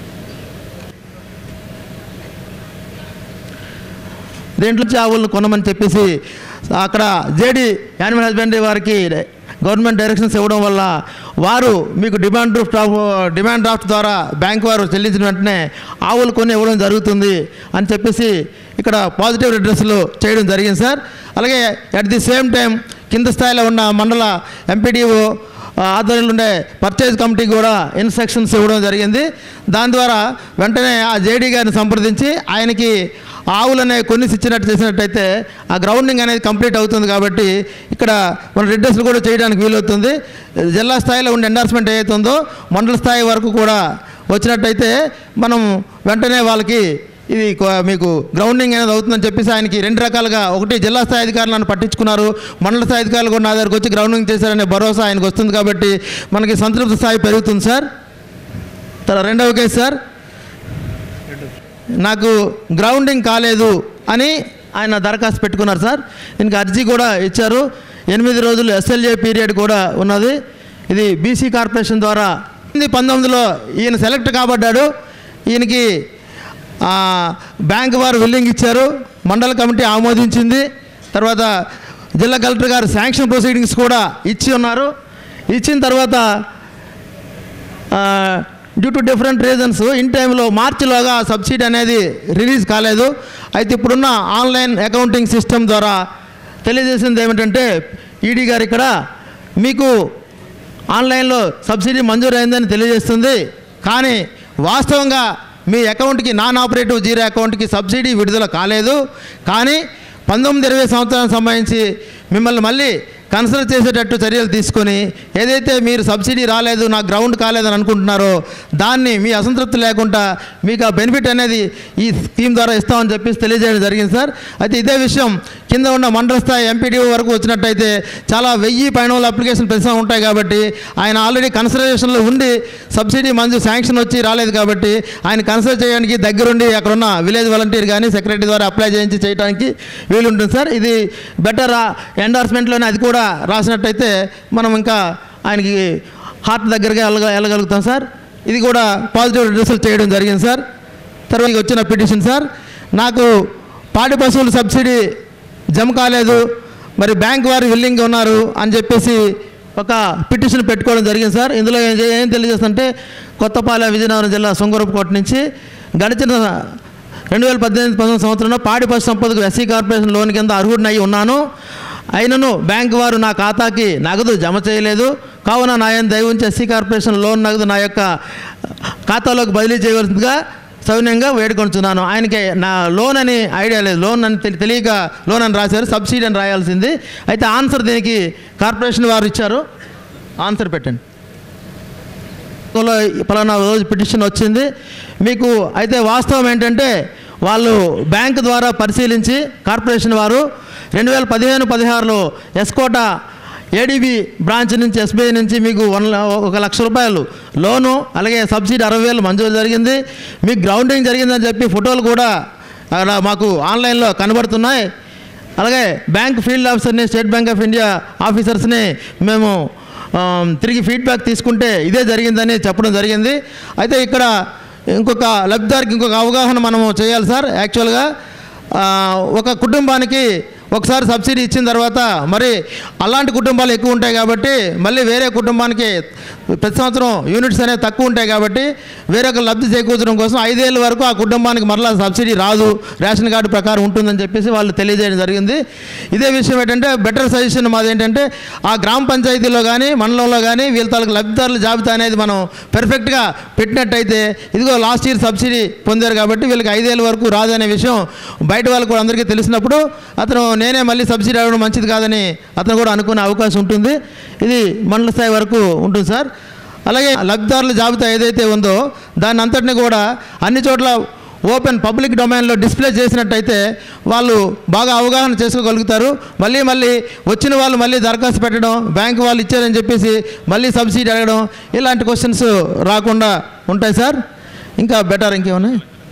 దేంట్లో నుంచి ఆవులను కొనమని చెప్పేసి అక్కడ జేడి యానిమల్ హస్బెండరీ వారికి గవర్నమెంట్ డైరెక్షన్స్ ఇవ్వడం వల్ల వారు మీకు demand draft of- demand draft ద్వారా బ్యాంక్ వారు చెల్లించిన వెంటనే ఆవులు కొని ఇవ్వడం జరుగుతుంది అని చెప్పేసి ఇక్కడ పాజిటివ్ అడ్రస్లు చేయడం జరిగింది సార్ అలాగే అట్ ది సేమ్ టైం కింద స్థాయిలో ఉన్న మండల ఎంపీడీఓ ఆధ్వర్యంలో ఉండే పర్చేజ్ కమిటీకి కూడా ఇన్స్ట్రక్షన్స్ ఇవ్వడం జరిగింది దాని ద్వారా వెంటనే ఆ జేడీ గారిని సంప్రదించి ఆయనకి ఆవులనే కొన్ని ఇచ్చినట్టు చేసినట్టయితే ఆ గ్రౌండింగ్ అనేది కంప్లీట్ అవుతుంది కాబట్టి ఇక్కడ మన రిడ్రెస్లు కూడా చేయడానికి వీలవుతుంది జిల్లా స్థాయిలో ఉండే ఎండార్స్మెంట్ ఏదైతే ఉందో మండల స్థాయి వరకు కూడా వచ్చినట్టయితే మనం వెంటనే వాళ్ళకి ఇది కొ- మీకు గ్రౌండింగ్ అనేది అవుతుందని చెప్పేసి ఆయనకి రెండు రకాలుగా ఒకటి జిల్లా స్థాయి అధికారులు నన్ను పట్టించుకున్నారు మండల స్థాయి అధికారులు కూడా నా దగ్గరకు వచ్చి గ్రౌండింగ్ చేశారనే భరోసా ఆయనకు వస్తుంది కాబట్టి మనకి సంతృప్తి స్థాయి పెరుగుతుంది సార్ తర్వాత రెండవ కేసు సార్ నాకు గ్రౌండింగ్ కాలేదు అని ఆయన దరఖాస్తు పెట్టుకున్నారు సార్ దీనికి అర్జీ కూడా ఇచ్చారు ఎనిమిది రోజులు ఎస్ఎల్ఏ పీరియడ్ కూడా ఉన్నది ఇది బీసీ కార్పొరేషన్ ద్వారా ఇది పంతొమ్మిదిలో ఈయన సెలెక్ట్ కాబడ్డాడు ఈయనకి ఆ, బ్యాంక్ వారు విల్లింగ్ ఇచ్చారు మండల కమిటీ ఆమోదించింది తర్వాత జిల్లా కలెక్టర్ గారు శాంక్షన్ ప్రొసీడింగ్స్ కూడా ఇచ్చి ఉన్నారు ఇచ్చిన తర్వాత due to different reasons in టైంలో మార్చిలోగా సబ్సిడీ అనేది రిలీజ్ కాలేదు అయితే ఇప్పుడున్న ఆన్లైన్ అకౌంటింగ్ సిస్టమ్ ద్వారా తెలియజేసింది ఏమిటంటే ఈడీ గారు ఇక్కడ మీకు ఆన్లైన్లో సబ్సిడీ మంజూరు అయిందని తెలియజేస్తుంది కానీ వాస్తవంగా మీ అకౌంట్కి నాన్ ఆపరేటివ్ జీరో అకౌంట్కి సబ్సిడీ విడుదల కాలేదు కానీ పంతొమ్మిది ఇరవై సంవత్సరానికి సంబంధించి మిమ్మల్ని మళ్ళీ కన్సిడర్ చేసేటట్టు చర్యలు తీసుకొని ఏదైతే మీరు సబ్సిడీ రాలేదు నా గ్రౌండ్ కాలేదని అనుకుంటున్నారో దాన్ని మీ అసంతృప్తి లేకుండా మీకు ఆ బెనిఫిట్ అనేది ఈ స్కీమ్ ద్వారా ఇస్తామని చెప్పేసి తెలియజేయడం జరిగింది సార్ అయితే ఇదే విషయం కింద ఉన్న మండల స్థాయి ఎంపీడీఓ వరకు వచ్చినట్టయితే చాలా వెయ్యి పైన వాళ్ళ అప్లికేషన్ పెంచుతూ ఉంటాయి కాబట్టి ఆయన ఆల్రెడీ కన్సిడరేషన్లో ఉండి సబ్సిడీ మంజూరు శాంక్షన్ వచ్చి రాలేదు కాబట్టి ఆయన కన్సిడర్ చేయడానికి దగ్గరుండి అక్కడ ఉన్న విలేజ్ వాలంటీర్ కానీ సెక్రటరీ ద్వారా అప్లై చేయించి చేయడానికి వీలుంటుంది సార్ ఇది బెటర్ ఎండార్స్మెంట్లోనే అది కూడా రాసినట్టయితే మనం ఇంకా ఆయనకి హార్ట్ దగ్గరగా వెళ్ళగ వెళ్ళగలుగుతాం సార్ ఇది కూడా పాజిటివ్ రిజల్ట్ చేయడం జరిగింది సార్ తర్వాత వచ్చిన పిటిషన్ సార్ నాకు పాడి పశువుల సబ్సిడీ జమ కాలేదు మరి బ్యాంక్ వారు విల్లింగ్ ఉన్నారు అని చెప్పేసి ఒక పిటిషన్ పెట్టుకోవడం జరిగింది సార్ ఇందులో ఏం చే- ఏం తెలియజేస్తుంటే కొత్తపాలెం విజయనగరం జిల్లా సొంగరపుకోట నుంచి గడిచిన రెండు వేల పద్దెనిమిది పంతొమ్మిది సంవత్సరంలో పాడి పశు సంపదకు ఎస్సీ కార్పొరేషన్ లోన్ కింద అర్హుడినై ఉన్నాను అయినను బ్యాంకు వారు నా ఖాతాకి నగదు జమ చేయలేదు కావున నా ఆయన దయ ఉంచి ఎస్సీ కార్పొరేషన్ లోన్ నగదు నా యొక్క ఖాతాలోకి బదిలీ చేయవలసిందిగా సౌన్యంగా వేడుకొంటున్నాను ఆయనకి నా లోన్ అని ఐడియా లేదు లోన్ అని తెలి- తెలియక లోన్ అని రాశారు సబ్సిడీ అని రాయాల్సింది అయితే ఆన్సర్ దీనికి కార్పొరేషన్ వారు ఇచ్చారు ఆన్సర్ పెట్టండి లో పలానా రోజు పిటిషన్ వచ్చింది మీకు అయితే వాస్తవం ఏంటంటే వాళ్ళు బ్యాంక్ ద్వారా పరిశీలించి కార్పొరేషన్ వారు రెండు వేల పదిహేను పదిహారులో ఎస్కోట ఏడీబీ బ్రాంచ్ నుంచి ఎస్బీఐ నుంచి మీకు వన్ ల- ఒక లక్ష రూపాయలు లోను అలాగే సబ్సిడీ అరవై వేలు మంజూరు జరిగింది మీకు గ్రౌండింగ్ జరిగిందని చెప్పి ఫోటోలు కూడా అలా మాకు ఆన్లైన్లో కనబడుతున్నాయి అలాగే బ్యాంక్ ఫీల్డ్ ఆఫీసర్ని స్టేట్ బ్యాంక్ ఆఫ్ ఇండియా ఆఫీసర్స్ని మేము ఆ, తిరిగి ఫీడ్బ్యాక్ తీసుకుంటే ఇదే జరిగిందని చెప్పడం జరిగింది అయితే ఇక్కడ ఇంకొక లబ్ధిదారికి ఇంకొక అవగాహన మనము చేయాలి సార్ యాక్చువల్గా ఆ, ఒక కుటుంబానికి ఒకసారి సబ్సిడీ ఇచ్చిన తర్వాత మరి అలాంటి కుటుంబాలు ఎక్కువ ఉంటాయి కాబట్టి మళ్ళీ వేరే కుటుంబానికి ప్రతి సంవత్సరం యూనిట్స్ అనేవి తక్కువ ఉంటాయి కాబట్టి వేరొక లబ్ధి చేకూర్చడం కోసం ఐదేళ్ళ వరకు ఆ కుటుంబానికి మరలా సబ్సిడీ రాదు రేషన్ కార్డు ప్రకారం ఉంటుందని చెప్పేసి వాళ్ళు తెలియజేయడం జరిగింది ఇదే విషయం ఏంటంటే బెటర్ సజెషన్ మాది ఏంటంటే ఆ గ్రామ పంచాయతీలో కానీ మండలంలో కానీ వీళ్ళ తాలూకు లబ్ధిదారుల జాబితా అనేది మనం పెర్ఫెక్ట్గా పెట్టినట్టయితే ఇదిగో లాస్ట్ ఇయర్ సబ్సిడీ పొందారు కాబట్టి వీళ్ళకి ఐదేళ్ళ వరకు రాదనే విషయం బయట వాళ్ళకు కూడా అందరికీ తెలిసినప్పుడు అతను నేనే మళ్ళీ సబ్సిడీ అడగడం మంచిది కాదని అతను కూడా అనుకునే అవకాశం ఉంటుంది ఇది మండల స్థాయి వరకు ఉంటుంది సార్ అలాగే లబ్ధిదారుల జాబితా ఏదైతే ఉందో దాన్ని అంతటిని కూడా అన్ని చోట్ల ఓపెన్ పబ్లిక్ డొమైన్లో డిస్ప్లే చేసినట్టయితే వాళ్ళు బాగా అవగాహన చేసుకోగలుగుతారు మళ్ళీ మళ్ళీ వచ్చిన వాళ్ళు మళ్ళీ దరఖాస్తు పెట్టడం బ్యాంక్ వాళ్ళు ఇచ్చారని చెప్పేసి మళ్ళీ సబ్సిడీ అడగడం ఇలాంటి క్వశ్చన్స్ రాకుండా ఉంటాయి సార్ ఇంకా బెటర్ ఇంకేమన్నా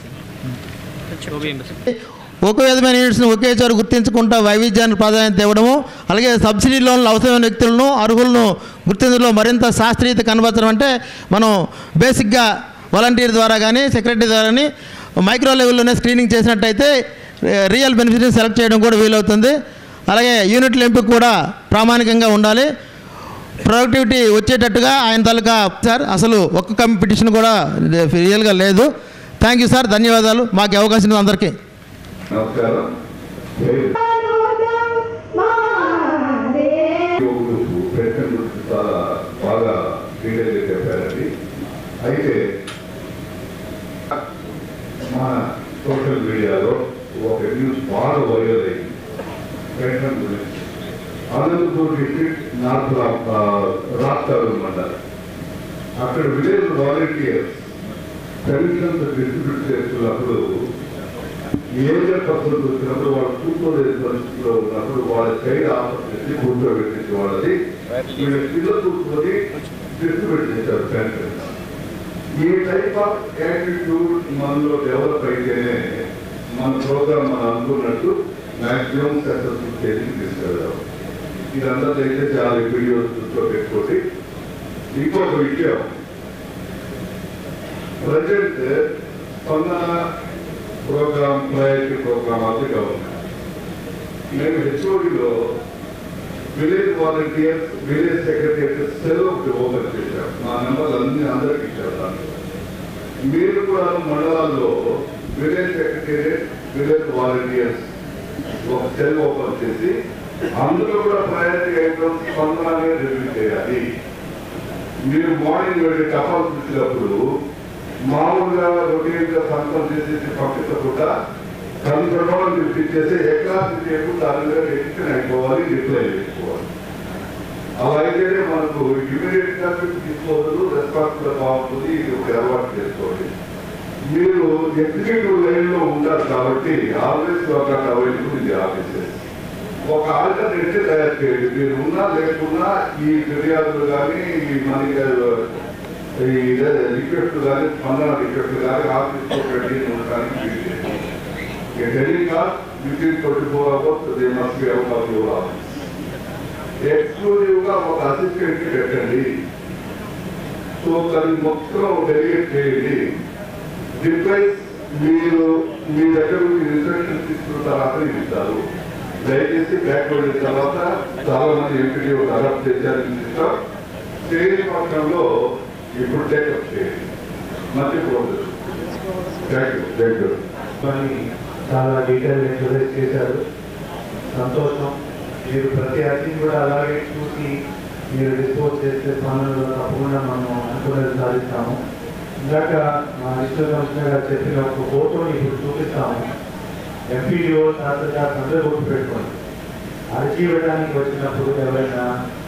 ఒక విధమైన యూనిట్స్ని ఒకే చోట గుర్తించుకుంటా వైవిధ్యానికి ప్రాధాన్యత ఇవ్వడము అలాగే సబ్సిడీ లోన్లు అవసరమైన వ్యక్తులను అర్హులను గుర్తించడంలో మరింత శాస్త్రీయత కనబరచడం అంటే మనం బేసిక్గా వాలంటీర్ ద్వారా కానీ సెక్రటరీ ద్వారా కానీ మైక్రో లెవెల్లోనే స్క్రీనింగ్ చేసినట్టయితే రియల్ బెనిఫిట్ని సెలెక్ట్ చేయడం కూడా వీలవుతుంది అలాగే యూనిట్ల ఎంపిక కూడా ప్రామాణికంగా ఉండాలి ప్రొడక్టివిటీ వచ్చేటట్టుగా ఆయన తాలూకా సార్ అసలు ఒక్క కంపిటీషన్ కూడా రియల్గా లేదు థ్యాంక్ యూ సార్ ధన్యవాదాలు మాకు ఈ అవకాశం ఇచ్చిన అందరికీ నమస్కారం ప్రశ్నలు చాలా బాగా డీటెయిల్గా చెప్పారండి అయితే మన సోషల్ మీడియాలో ఒక న్యూస్ బాగా వైరల్ అయింది పెన్షన్ గురించి అనంతపూర్ డిస్ట్రిక్ట్ నార్త్ రాష్ట్రాలు మండలం అక్కడ విలేజ్ వాలంటీర్స్ పెన్షన్స్ డిస్ట్రిబ్యూట్ చేస్తున్నప్పుడు ఏరియా పర్సన్స్ వచ్చినప్పుడు వాళ్ళు కూర్చోలేని పరిస్థితిలో ఉన్నప్పుడు వాళ్ళ సైడ్ ఆఫర్ చేసి కూర్చోబెట్టించి వాళ్ళది వీళ్ళ కింద కూర్చొని డిస్ట్రిబ్యూట్ చేశారు పెన్షన్ ఈ టైప్ ఆఫ్ యాటిట్యూడ్ మనలో డెవలప్ అయితేనే మన ప్రోగ్రామ్ మనం అనుకున్నట్టు మాక్సిమం సక్సెస్ఫుల్ చేసి తీసుకెళ్దాం ఇదంతా అయితే చాలా వీడియోస్ దృష్టిలో పెట్టుకోండి ఇంకొక విషయం ప్రజెంట్ స్పందన ప్రోగ్రామ్ ప్రయారిటీ ప్రోగ్రామ్ అదిగా ఉంది మేము హెచ్ఓడిలో విలేజ్ వాలంటీర్స్ విలేజ్ సెక్రటరీ సెలవు ఓపెన్ చేశాం మా నెంబర్లు అన్ని అందరికి ఇచ్చారు మీరు కూడా మండలాల్లో విలేజ్ సెక్రటేరియట్ విలేజ్ వాలంటీర్స్ ఒక సెల్ ఓపెన్ చేసి అందులో కూడా ప్రయారిటీ ఐటమ్స్ స్పందననే రివ్యూ చేయాలి మీరు మార్నింగ్ వెళ్ళి టపాలు చూసినప్పుడు మామూలుగా రొటీన్ గా సంతం చేసేసి పంపించకుండా కనుగొనడం పిలిపించేసి ఎక్లాస్ చేయకు దాని మీద ఎడిషన్ అయిపోవాలి రిప్లై చేసుకోవాలి అలా అయితేనే మనకు ఇమీడియట్ గా తీసుకోవద్దు రెస్పాన్స్ కూడా బాగుంటుంది ఇది ఒక అలవాటు చేసుకోండి మీరు ఎగ్జిక్యూటివ్ లైన్ లో ఉంటారు కాబట్టి ఆల్వేస్ ఒక అవైలబుల్ ఇది ఆఫీసెస్ ఒక ఆల్టర్నేటివ్ తయారు చేయండి మీరు ఉన్నా లేకున్నా ఈ ఫిర్యాదులు కానీ ఈ మనకి ఈ రిక్వెస్ట్ కానీ స్పందన రిక్వెస్ట్ కానీ ఆఫీస్లో పెట్టి ఉండడానికి వీలు లేదు. A telecast within 24 hours, they must be out of your office. Exclusive గా ఒక అసిస్టెంట్ పెట్టండి సో దాన్ని మొత్తం డెలిగేట్ చేయండి రిప్లైస్ మీరు మీ దగ్గర నుంచి ఇన్స్ట్రక్షన్ తీసుకున్న తర్వాత ఇస్తారు దయచేసి బ్యాక్వర్డ్ అయిన తర్వాత చాలా మంది ఎంపీ అడాప్ట్ చేశారు సిస్టమ్ చేయని పక్షంలో ఇప్పుడు టేకప్ చేయండి మర్చిపోవద్దు థ్యాంక్ యూ థ్యాంక్ యూ అని చాలా డీటెయిల్ ఎక్స్ప్రెస్ చేశారు సంతోషం మీరు ప్రతి అతిథి కూడా అలాగే చూసి మీరు డిస్పోజ్ చేసే పనులు తప్పకుండా మనం అనుకునేది సాధిస్తాము ఇందాక మా విశ్వ కమిషనర్ గారు చెప్పిన ఒక ఫోటోని ఇప్పుడు చూపిస్తాము ఎంపీడీఓ తహసీల్దార్ అందరూ గుర్తు పెట్టుకోండి అర్జీ ఇవ్వడానికి వచ్చినప్పుడు ఎవరైనా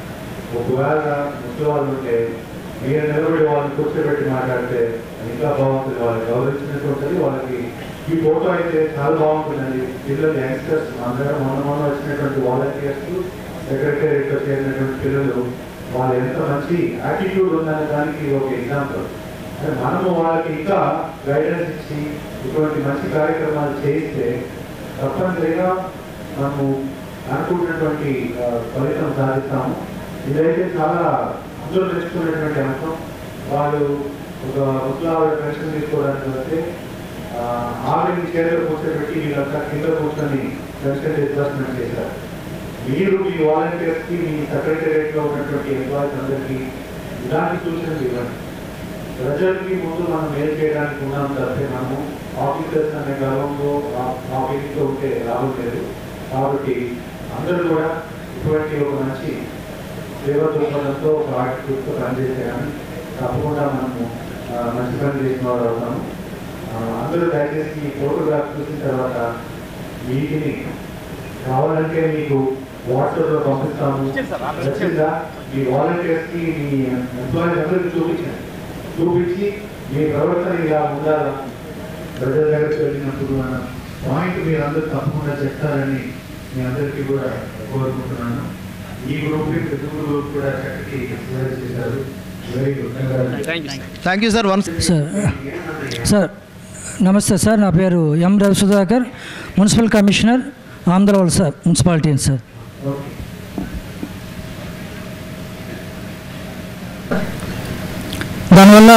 ఒకవేళ ముసలి వాళ్ళు ఉంటే మీరు నిలబడి వాళ్ళని కూర్చోబెట్టి మాట్లాడితే అది ఇంకా బాగుంటుంది వాళ్ళకి గౌరవించినట్టు ఉంటుంది వాళ్ళకి ఈ ఫోటో అయితే చాలా బాగుంటుందండి పిల్లలు యంగ్స్టర్స్ అందరం మొన్న మొన్న వచ్చినటువంటి వాలంటీర్స్ సెక్రటేరియట్లో చేరినటువంటి పిల్లలు వాళ్ళు ఎంత మంచి యాటిట్యూడ్ ఉందనే దానికి ఒక ఎగ్జాంపుల్ అంటే మనము వాళ్ళకి ఇంకా గైడెన్స్ ఇచ్చి ఇటువంటి మంచి కార్యక్రమాలు చేయిస్తే తప్పనిసరిగా మనము అనుకుంటున్నటువంటి ఆ, ఫలితం సాధిస్తాము ఇదైతే చాలా అందరూ నేర్చుకునేటువంటి అంశం వాళ్ళు ఒక ముసలావిడ పెన్షన్ తీసుకోవడానికి వస్తే ఆ, ఆవిడని చేతిలో కూర్చోబెట్టి వీళ్ళంతా కింద కూర్చొని పెన్షన్ డిస్బర్స్మెంట్ చేశారు మీరు మీ వాలంటీర్స్ కి మీ సెక్రటేరియట్ లో ఉన్నటువంటి ఎంప్లాయీస్ అందరికీ ఇలాంటి సూచనలు ఇవ్వండి ప్రజలకి ముందు మనం మేలు చేయడానికి ఉన్నాం తప్పితే మనము ఆఫీసర్స్ అనే గర్వంలో ఆ వ్యక్తితో ఉంటే లాభం లేదు కాబట్టి అందరూ కూడా ఇటువంటి ఒక మంచి సేవ దృక్పథంతో ఒక ఆటిట్యూడ్తో పనిచేస్తే కానీ తప్పకుండా మనము ఆ, మంచి పని చేసిన వారు అవుతాము ఆ, అందరూ దయచేసి ఈ ఫోటోగ్రాఫ్ చూసిన తర్వాత వీటిని కావాలంటే మీకు వాట్సాప్ లో పంపిస్తాము నచ్చిందా మీ వాలంటీర్స్ కి మీ ఎంప్లాయీస్ అందరికీ చూపించండి చూపించి మీ ప్రవర్తన ఇలా ఉండాలా ప్రజల దగ్గరికి వెళ్ళినప్పుడు అన్న పాయింట్ మీరు అందరూ తప్పకుండా చెప్తారని మీ అందరికీ కూడా కోరుకుంటున్నాను ఈ గ్రూప్ తెలుగు గ్రూప్ కూడా చక్కటి ఎక్సర్సైజ్ చేశారు very good thank you sir once sir sir నమస్తే సార్ నా పేరు M Ravi Sudhakar municipal commissioner ఆంధ్రవల్ సార్ మున్సిపాలిటీ సార్ దానివల్ల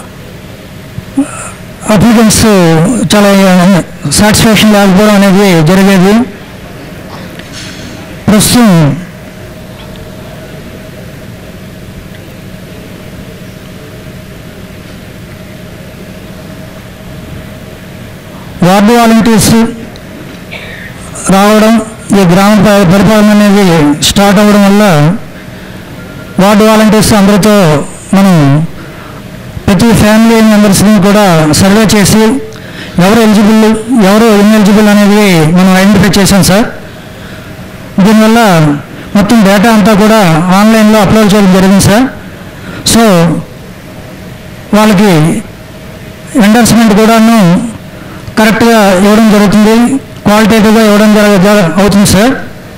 అప్లికెంట్స్ చాలా సాటిస్ఫాక్షన్ లేకపోవడం అనేది జరిగేది ప్రస్తుతం వార్డు వాలంటీర్స్ రావడం ఈ గ్రామ ప- పరిపాలన అనేది స్టార్ట్ అవ్వడం వల్ల వార్డు వాలంటీర్స్ అందరితో మనం ప్రతి ఫ్యామిలీ మెంబర్స్ని కూడా సర్వే చేసి ఎవరు ఎలిజిబుల్ ఎవరు ఇన్ఎలిజిబుల్ అనేది మనం ఐడెంటిఫై చేశాం సార్ దీనివల్ల మొత్తం డేటా అంతా కూడా ఆన్లైన్లో అప్లోడ్ చేయడం జరిగింది సార్ సో వాళ్ళకి ఎండర్స్మెంట్ కూడాను కరెక్ట్గా ఇవ్వడం జరుగుతుంది క్వాలిటేటివ్గా ఇవ్వడం జరగ జర- అవుతుంది సార్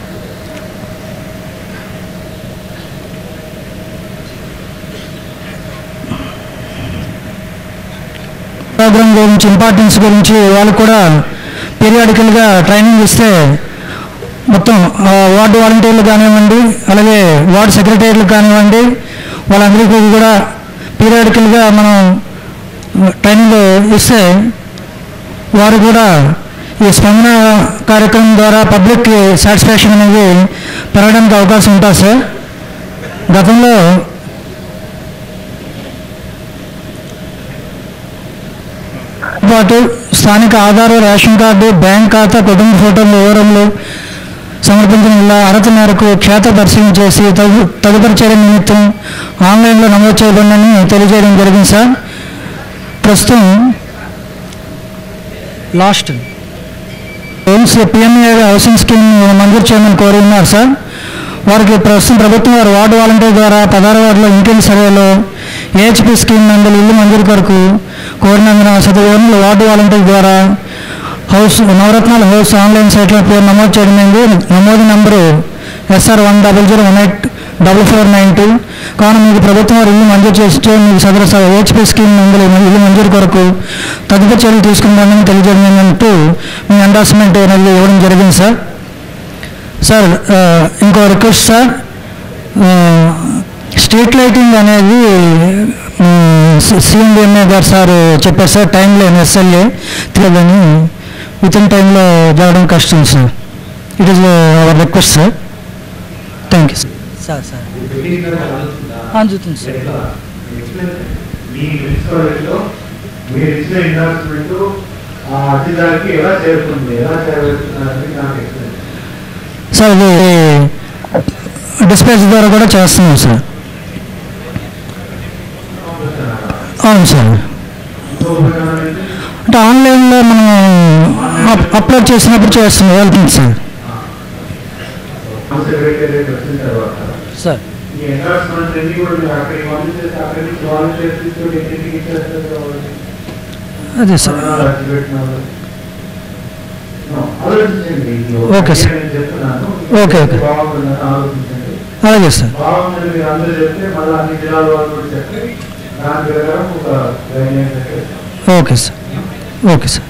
ప్రోగ్రామ్ గురించి ఇంపార్టెన్స్ గురించి వాళ్ళకు కూడా పీరియాడికల్గా ట్రైనింగ్ ఇస్తే మొత్తం ఆ, వార్డు వాలంటీర్లు కానివ్వండి అలాగే వార్డు సెక్రటరీలు కానివ్వండి వాళ్ళందరికీ కూడా పీరియాడికల్గా మనం ట్రైనింగ్ ఇస్తే వారు కూడా ఈ స్పందన కార్యక్రమం ద్వారా పబ్లిక్కి సాటిస్ఫాక్షన్ అనేది పెరగడానికి అవకాశం ఉంటుంది సార్ గతంలో పాటు స్థానిక ఆధార్ రేషన్ కార్డు బ్యాంక్ ఖాతా కుటుంబ ఫోటోల వివరములు సమర్పించిన వల్ల అర్హత మేరకు క్షేత్ర దర్శనం చేసి తగు తదుపరి చర్య నిమిత్తం ఆన్లైన్లో నమోదు చేయబడిందని తెలియజేయడం జరిగింది సార్ ప్రస్తుతం last homes PMA housing scheme మంజూరు చేయమని కోరి ఉన్నారు సార్ వారికి ప్రస్తుతం ప్రభుత్వం వారు వార్డు వాలంటీర్ ద్వారా పదహారు వార్డులో ఇంటింటి సర్వేలో ఏహెచ్పి స్కీమ్ నందు ఇల్లు మంజూరు కొరకు కోరినందున సదవివరణలు వార్డు వాలంటీర్ ద్వారా హౌస్ నవరత్నాల హౌస్ ఆన్లైన్ సైట్లో పేరు నమోదు చేయడం అయింది నమోదు number SR one double zero one eight double four nine two కావున మీకు ప్రభుత్వం వారు ఇల్లు మంజూరు చేస్తే మీకు సదరు హెచ్పి స్కీమ్ నందులు ఇల్లు మంజూరు కొరకు తదుపరి చర్యలు తీసుకుందామని తెలియజేయడం ఏంటంటూ మీ ఎండార్స్మెంట్ అనేది ఇవ్వడం జరిగింది సార్ సార్ ఆ, ఇంకో రిక్వెస్ట్ సార్ ఆ, స్ట్రీట్ లైటింగ్ అనేది సిఎండిఎంఏ గారు సార్ చెప్పారు సార్ టైంలో ఎస్ఎల్ఏ తెలియదని విత్ ఇన్ టైంలో జరగడం కష్టం sir it is our request sir thank you sir sir అందుతుంది సార్ మీ మున్సిపాలిటీలో మీరు ఇచ్చిన ఇన్వెస్ట్మెంట్ ఆ అతిదారికి ఎలా చేరుతుంది ఎలా చేరుతుందని నాకు ఎక్స్ప్లెయిన్ సార్ ఇది డిస్పాచ్ ద్వారా కూడా చేస్తున్నాం సార్ అవును సార్ అంటే ఆన్లైన్లో మనం అప్- అప్లోడ్ చేసినప్పుడు చేస్తున్నాం వెళ్తుంది సార్ సెక్రటేరియట్ వచ్చిన తర్వాత సార్ ఈ ఎండార్స్మెంట్ అన్ని కూడా మీరు అక్కడికి పంపించేసి అక్కడి నుంచి వాలంటీర్స్ తీసుకొని ఇంటికి ఇచ్చేస్తారు కాబట్టి అదే సార్ పద్నాలుగు అర్జీ పెట్టిన వాళ్ళు. No, ఆలోచించండి ఇది ఒక ఓకే సార్. idea నేను చెప్తున్నాను ఓకే, ఓకే. బాగుంటుందని ఆలోచించండి అలాగే సార్ బాగుందని మీరు అందరూ చెప్తే మళ్ళీ అన్ని జిల్లాల వాళ్ళు కూడా చెప్తే దాని ప్రకారం ఒక గైడ్ లైన్ పెట్టేస్తాం okay sir okay sir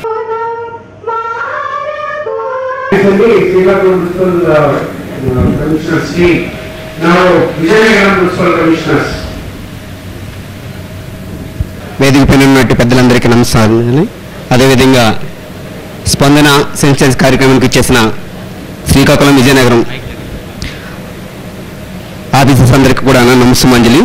Srikakulam municipal commissioners కి నా విజయనగరం మున్సిపల్ కమిషనర్స్ వేదిక పైన ఉన్నట్టు పెద్దలందరికీ నమస్కారాలు అదేవిధంగా స్పందన సెన్సెస్ కార్యక్రమానికి ఇచ్చేసిన శ్రీకాకుళం విజయనగరం ఆఫీసర్స్ అందరికీ కూడా నా నమస్సుమంజలి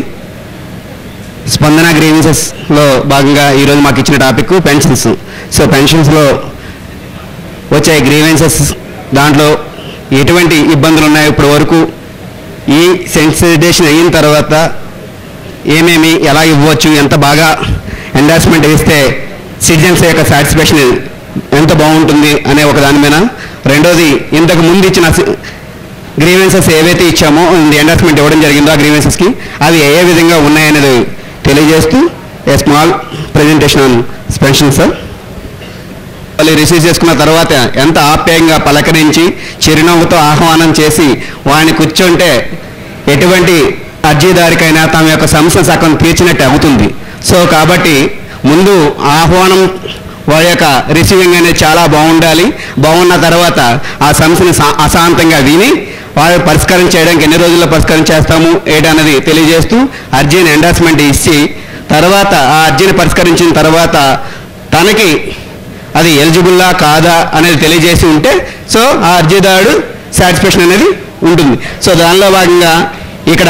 స్పందన గ్రీవెన్సెస్లో భాగంగా ఈరోజు మాకు ఇచ్చిన టాపిక్ పెన్షన్స్ సో పెన్షన్స్లో వచ్చే గ్రీవెన్సెస్ దాంట్లో ఎటువంటి ఇబ్బందులు ఉన్నాయో ఇప్పటి వరకు ఈ సెన్సిటేషన్ అయిన తర్వాత ఏమేమి ఎలా ఇవ్వచ్చు ఎంత బాగా ఎండార్స్మెంట్ ఇస్తే సిటిజన్స్ యొక్క సాటిస్ఫాక్షన్ ఎంత బాగుంటుంది అనే ఒక దాని మీద రెండోది ఇంతకు ముందు ఇచ్చిన గ్రీవెన్సెస్ ఏవైతే ఇచ్చామో ఎండార్స్మెంట్ ఇవ్వడం జరిగిందో ఆ గ్రీవెన్సెస్కి అవి ఏ ఏ విధంగా ఉన్నాయనేది తెలియజేస్తూ a small presentation on pension sir వాళ్ళు రిసీవ్ చేసుకున్న తర్వాత ఎంత ఆప్యాయంగా పలకరించి చిరునవ్వుతో ఆహ్వానం చేసి వాడిని కూర్చుంటే ఎటువంటి అర్జీదారికైనా తమ యొక్క సమస్య సగం తీర్చినట్టు అవుతుంది సో కాబట్టి ముందు ఆహ్వానం వారి యొక్క రిసీవింగ్ అనేది చాలా బాగుండాలి బాగున్న తర్వాత ఆ సమస్యని సా- అశాంతంగా విని వారు పరిష్కారం చేయడానికి ఎన్ని రోజుల్లో పరిష్కారం చేస్తాము ఏంటన్నది తెలియజేస్తూ అర్జీని ఎండార్స్మెంట్ ఇచ్చి తర్వాత ఆ అర్జీని పరిష్కరించిన తర్వాత తనకి అది ఎలిజిబుల్లా కాదా అనేది తెలియజేసి ఉంటే సో ఆ అర్జీదారుడు సాటిస్ఫాక్షన్ అనేది ఉంటుంది సో దానిలో భాగంగా ఇక్కడ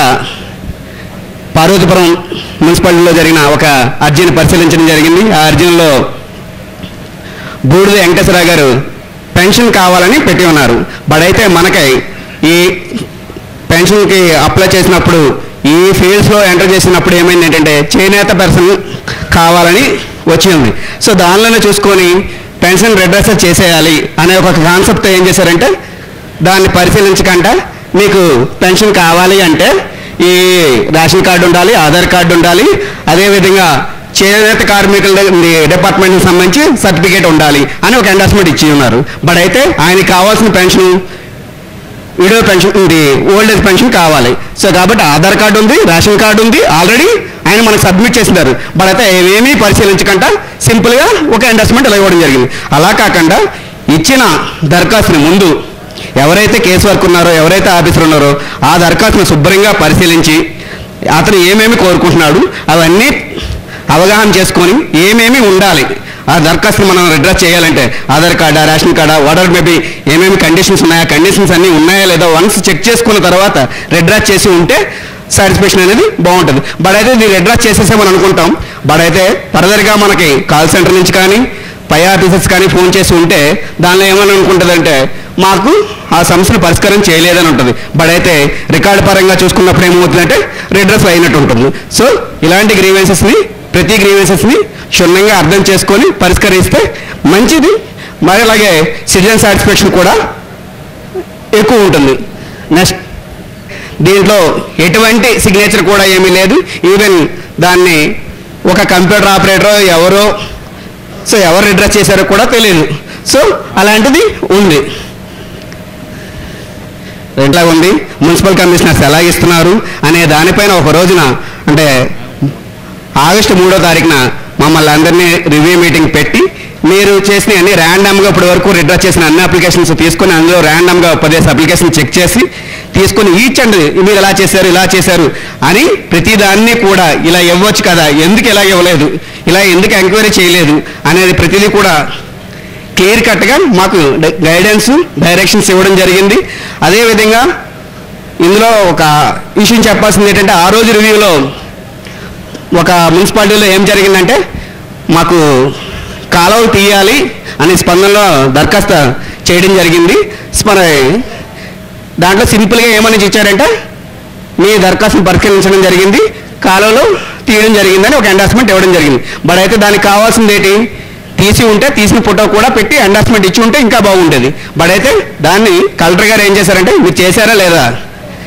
పార్వతీపురం మున్సిపాలిటీలో జరిగిన ఒక అర్జీని పరిశీలించడం జరిగింది ఆ అర్జీలో బూడిద వెంకటేశ్వరరావు గారు పెన్షన్ కావాలని పెట్టి ఉన్నారు బట్ అయితే మనకై ఈ పెన్షన్కి అప్లై చేసినప్పుడు ఈ ఫీల్డ్స్లో ఎంటర్ చేసినప్పుడు ఏమైంది ఏంటంటే చేనేత పర్సన్ కావాలని వచ్చి ఉంది సో దానిలోనే చూసుకొని పెన్షన్ రిడ్రెస్ చేసేయాలి అనే ఒక కాన్సెప్ట్ ఏం చేశారంటే దాన్ని పరిశీలించకుండా మీకు పెన్షన్ కావాలి అంటే ఈ రేషన్ కార్డు ఉండాలి ఆధార్ కార్డు ఉండాలి అదేవిధంగా చేనేత కార్మికుల డిపార్ట్మెంట్కి సంబంధించి సర్టిఫికేట్ ఉండాలి అని ఒక ఎండార్స్మెంట్ ఇచ్చి ఉన్నారు బట్ అయితే ఆయనకి కావాల్సిన పెన్షన్ విడో పెన్షన్ ఇది ఓల్డ్ ఏజ్ పెన్షన్ కావాలి సో కాబట్టి ఆధార్ కార్డు ఉంది రేషన్ కార్డు ఉంది ఆల్రెడీ ఆయన మనకు సబ్మిట్ చేసినారు బట్ అయితే ఏమీ పరిశీలించకుండా సింపుల్గా ఒక ఎండార్స్మెంట్ ఇలా ఇవ్వడం జరిగింది అలా కాకుండా ఇచ్చిన దరఖాస్తుని ముందు ఎవరైతే కేసు వర్క్ ఉన్నారో ఎవరైతే ఆఫీసర్ ఉన్నారో ఆ దరఖాస్తును శుభ్రంగా పరిశీలించి అతను ఏమేమి కోరుకుంటున్నాడు అవన్నీ అవగాహన చేసుకొని ఏమేమి ఉండాలి ఆ దరఖాస్తును మనం రిడ్రస్ చేయాలంటే ఆధార్ కార్డా రేషన్ కార్డా వాటర్ మేబీ ఏమేమి కండిషన్స్ ఉన్నాయా కండిషన్స్ అన్నీ ఉన్నాయా లేదా వన్స్ చెక్ చేసుకున్న తర్వాత రిడ్రస్ చేసి ఉంటే సాటిస్ఫాక్షన్ అనేది బాగుంటుంది బట్ అయితే దీన్ని రిడ్రస్ చేసేసామని అనుకుంటాం బట్ అయితే ఫర్దర్గా మనకి కాల్ సెంటర్ నుంచి కానీ పై ఆఫీసర్స్ కానీ ఫోన్ చేసి ఉంటే దానిలో ఏమని అనుకుంటుందంటే మాకు ఆ సమస్యను పరిష్కారం చేయలేదని ఉంటుంది బట్ అయితే రికార్డు పరంగా చూసుకున్నప్పుడు ఏమవుతుందంటే రిడ్రస్ అయినట్టు ఉంటుంది సో ఇలాంటి గ్రీవెన్సెస్ని ప్రతి గ్రీవెన్సెస్ని క్షుణ్ణంగా అర్థం చేసుకొని పరిష్కరిస్తే మంచిది మరి అలాగే సిటిజన్ సాటిస్ఫాక్షన్ కూడా ఎక్కువ ఉంటుంది నెక్స్ట్ దీంట్లో ఎటువంటి సిగ్నేచర్ కూడా ఏమీ లేదు ఈవెన్ దాన్ని ఒక కంప్యూటర్ ఆపరేటర్ ఎవరో సో ఎవరు రిడ్రెస్ చేశారో కూడా తెలియదు సో అలాంటిది ఉంది ఎట్లా ఉంది మున్సిపల్ కమిషనర్స్ ఎలా ఇస్తున్నారు అనే దానిపైన ఒక రోజున అంటే ఆగస్టు మూడో తారీఖున మమ్మల్ని అందరినీ రివ్యూ మీటింగ్ పెట్టి మీరు చేసిన అన్ని ర్యాండమ్గా ఇప్పటి వరకు రిడ్రా చేసిన అన్ని అప్లికేషన్స్ తీసుకొని అందులో ర్యాండమ్గా పదేసి అప్లికేషన్ చెక్ చేసి తీసుకొని ఈచ్ అండ్ మీరు ఇలా చేశారు ఇలా చేశారు అని ప్రతి దాన్ని కూడా ఇలా ఇవ్వచ్చు కదా ఎందుకు ఇలా ఇవ్వలేదు ఇలా ఎందుకు ఎంక్వైరీ చేయలేదు అనేది ప్రతిదీ కూడా క్లియర్ కట్గా మాకు గైడెన్స్ డైరెక్షన్స్ ఇవ్వడం జరిగింది అదేవిధంగా ఇందులో ఒక విషయం చెప్పాల్సింది ఏంటంటే ఆ రోజు రివ్యూలో ఒక మున్సిపాలిటీలో ఏం జరిగిందంటే మాకు కాలువలు తీయాలి అని స్పందనలో దరఖాస్తు చేయడం జరిగింది స్పంద దాంట్లో సింపుల్గా ఏమని ఇచ్చారంటే మీ దరఖాస్తును పరిశీలించడం జరిగింది కాలువలు తీయడం జరిగిందని ఒక ఎండార్స్మెంట్ ఇవ్వడం జరిగింది బట్ అయితే దానికి కావాల్సింది ఏంటి తీసి ఉంటే తీసిన ఫోటో కూడా పెట్టి ఎండార్స్మెంట్ ఇచ్చి ఉంటే ఇంకా బాగుండేది బట్ అయితే దాన్ని కలెక్టర్ గారు ఏం చేశారంటే మీరు చేశారా లేదా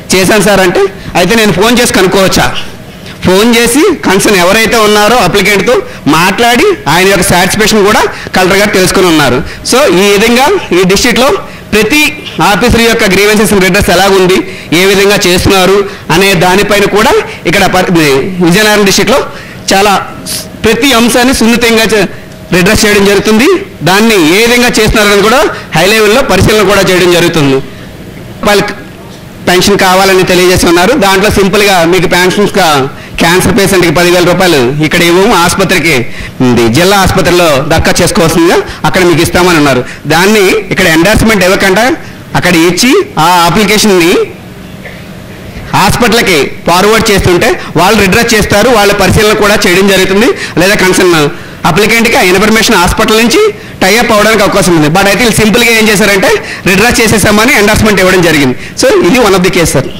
చేశాను సార్ అంటే అయితే నేను ఫోన్ చేసి కనుక్కోవచ్చా ఫోన్ చేసి కన్సర్న్ ఎవరైతే ఉన్నారో అప్లికెంట్తో మాట్లాడి ఆయన యొక్క సాటిస్ఫాక్షన్ కూడా కలెక్టర్ గారు తెలుసుకుని ఉన్నారు సో ఈ విధంగా ఈ డిస్ట్రిక్ట్లో ప్రతి ఆఫీసర్ యొక్క గ్రీవెన్సెస్ రిడ్రెస్ ఎలాగుంది ఏ విధంగా చేస్తున్నారు అనే దానిపైన కూడా ఇక్కడ పరి- ఇది విజయనగరం డిస్ట్రిక్ట్లో చాలా స్- ప్రతి అంశాన్ని సున్నితంగా రిడ్రెస్ చేయడం జరుగుతుంది దాన్ని ఏ విధంగా చేస్తున్నారని కూడా హై లెవెల్లో పరిశీలన కూడా చేయడం జరుగుతుంది వాళ్ళకి పెన్షన్ కావాలని తెలియజేసి ఉన్నారు దాంట్లో సింపుల్గా మీకు పెన్షన్స్ క్యాన్సర్ పేషెంట్కి పదివేల రూపాయలు ఇక్కడ ఇవ్వము ఆసుపత్రికి ఇది జిల్లా ఆసుపత్రిలో దక్కా చేసుకోవాల్సిందిగా అక్కడ మీకు ఇస్తామని ఉన్నారు దాన్ని ఇక్కడ ఎండార్స్మెంట్ ఇవ్వకుండా అక్కడ ఇచ్చి ఆ అప్లికేషన్ని హాస్పిటల్కి ఫార్వర్డ్ చేస్తుంటే వాళ్ళు రిడ్రెస్ చేస్తారు వాళ్ళ పరిశీలన కూడా చేయడం జరుగుతుంది లేదా కన్సర్న్ అప్లికెంట్కి ఆ ఇన్ఫర్మేషన్ హాస్పిటల్ నుంచి టైఅప్ అవడానికి అవకాశం ఉంది బట్ అయితే వీళ్ళు సింపుల్గా ఏం చేశారంటే రిడ్రెస్ చేసేసామని ఎండార్స్మెంట్ ఇవ్వడం జరిగింది సో ఇది one of the case sir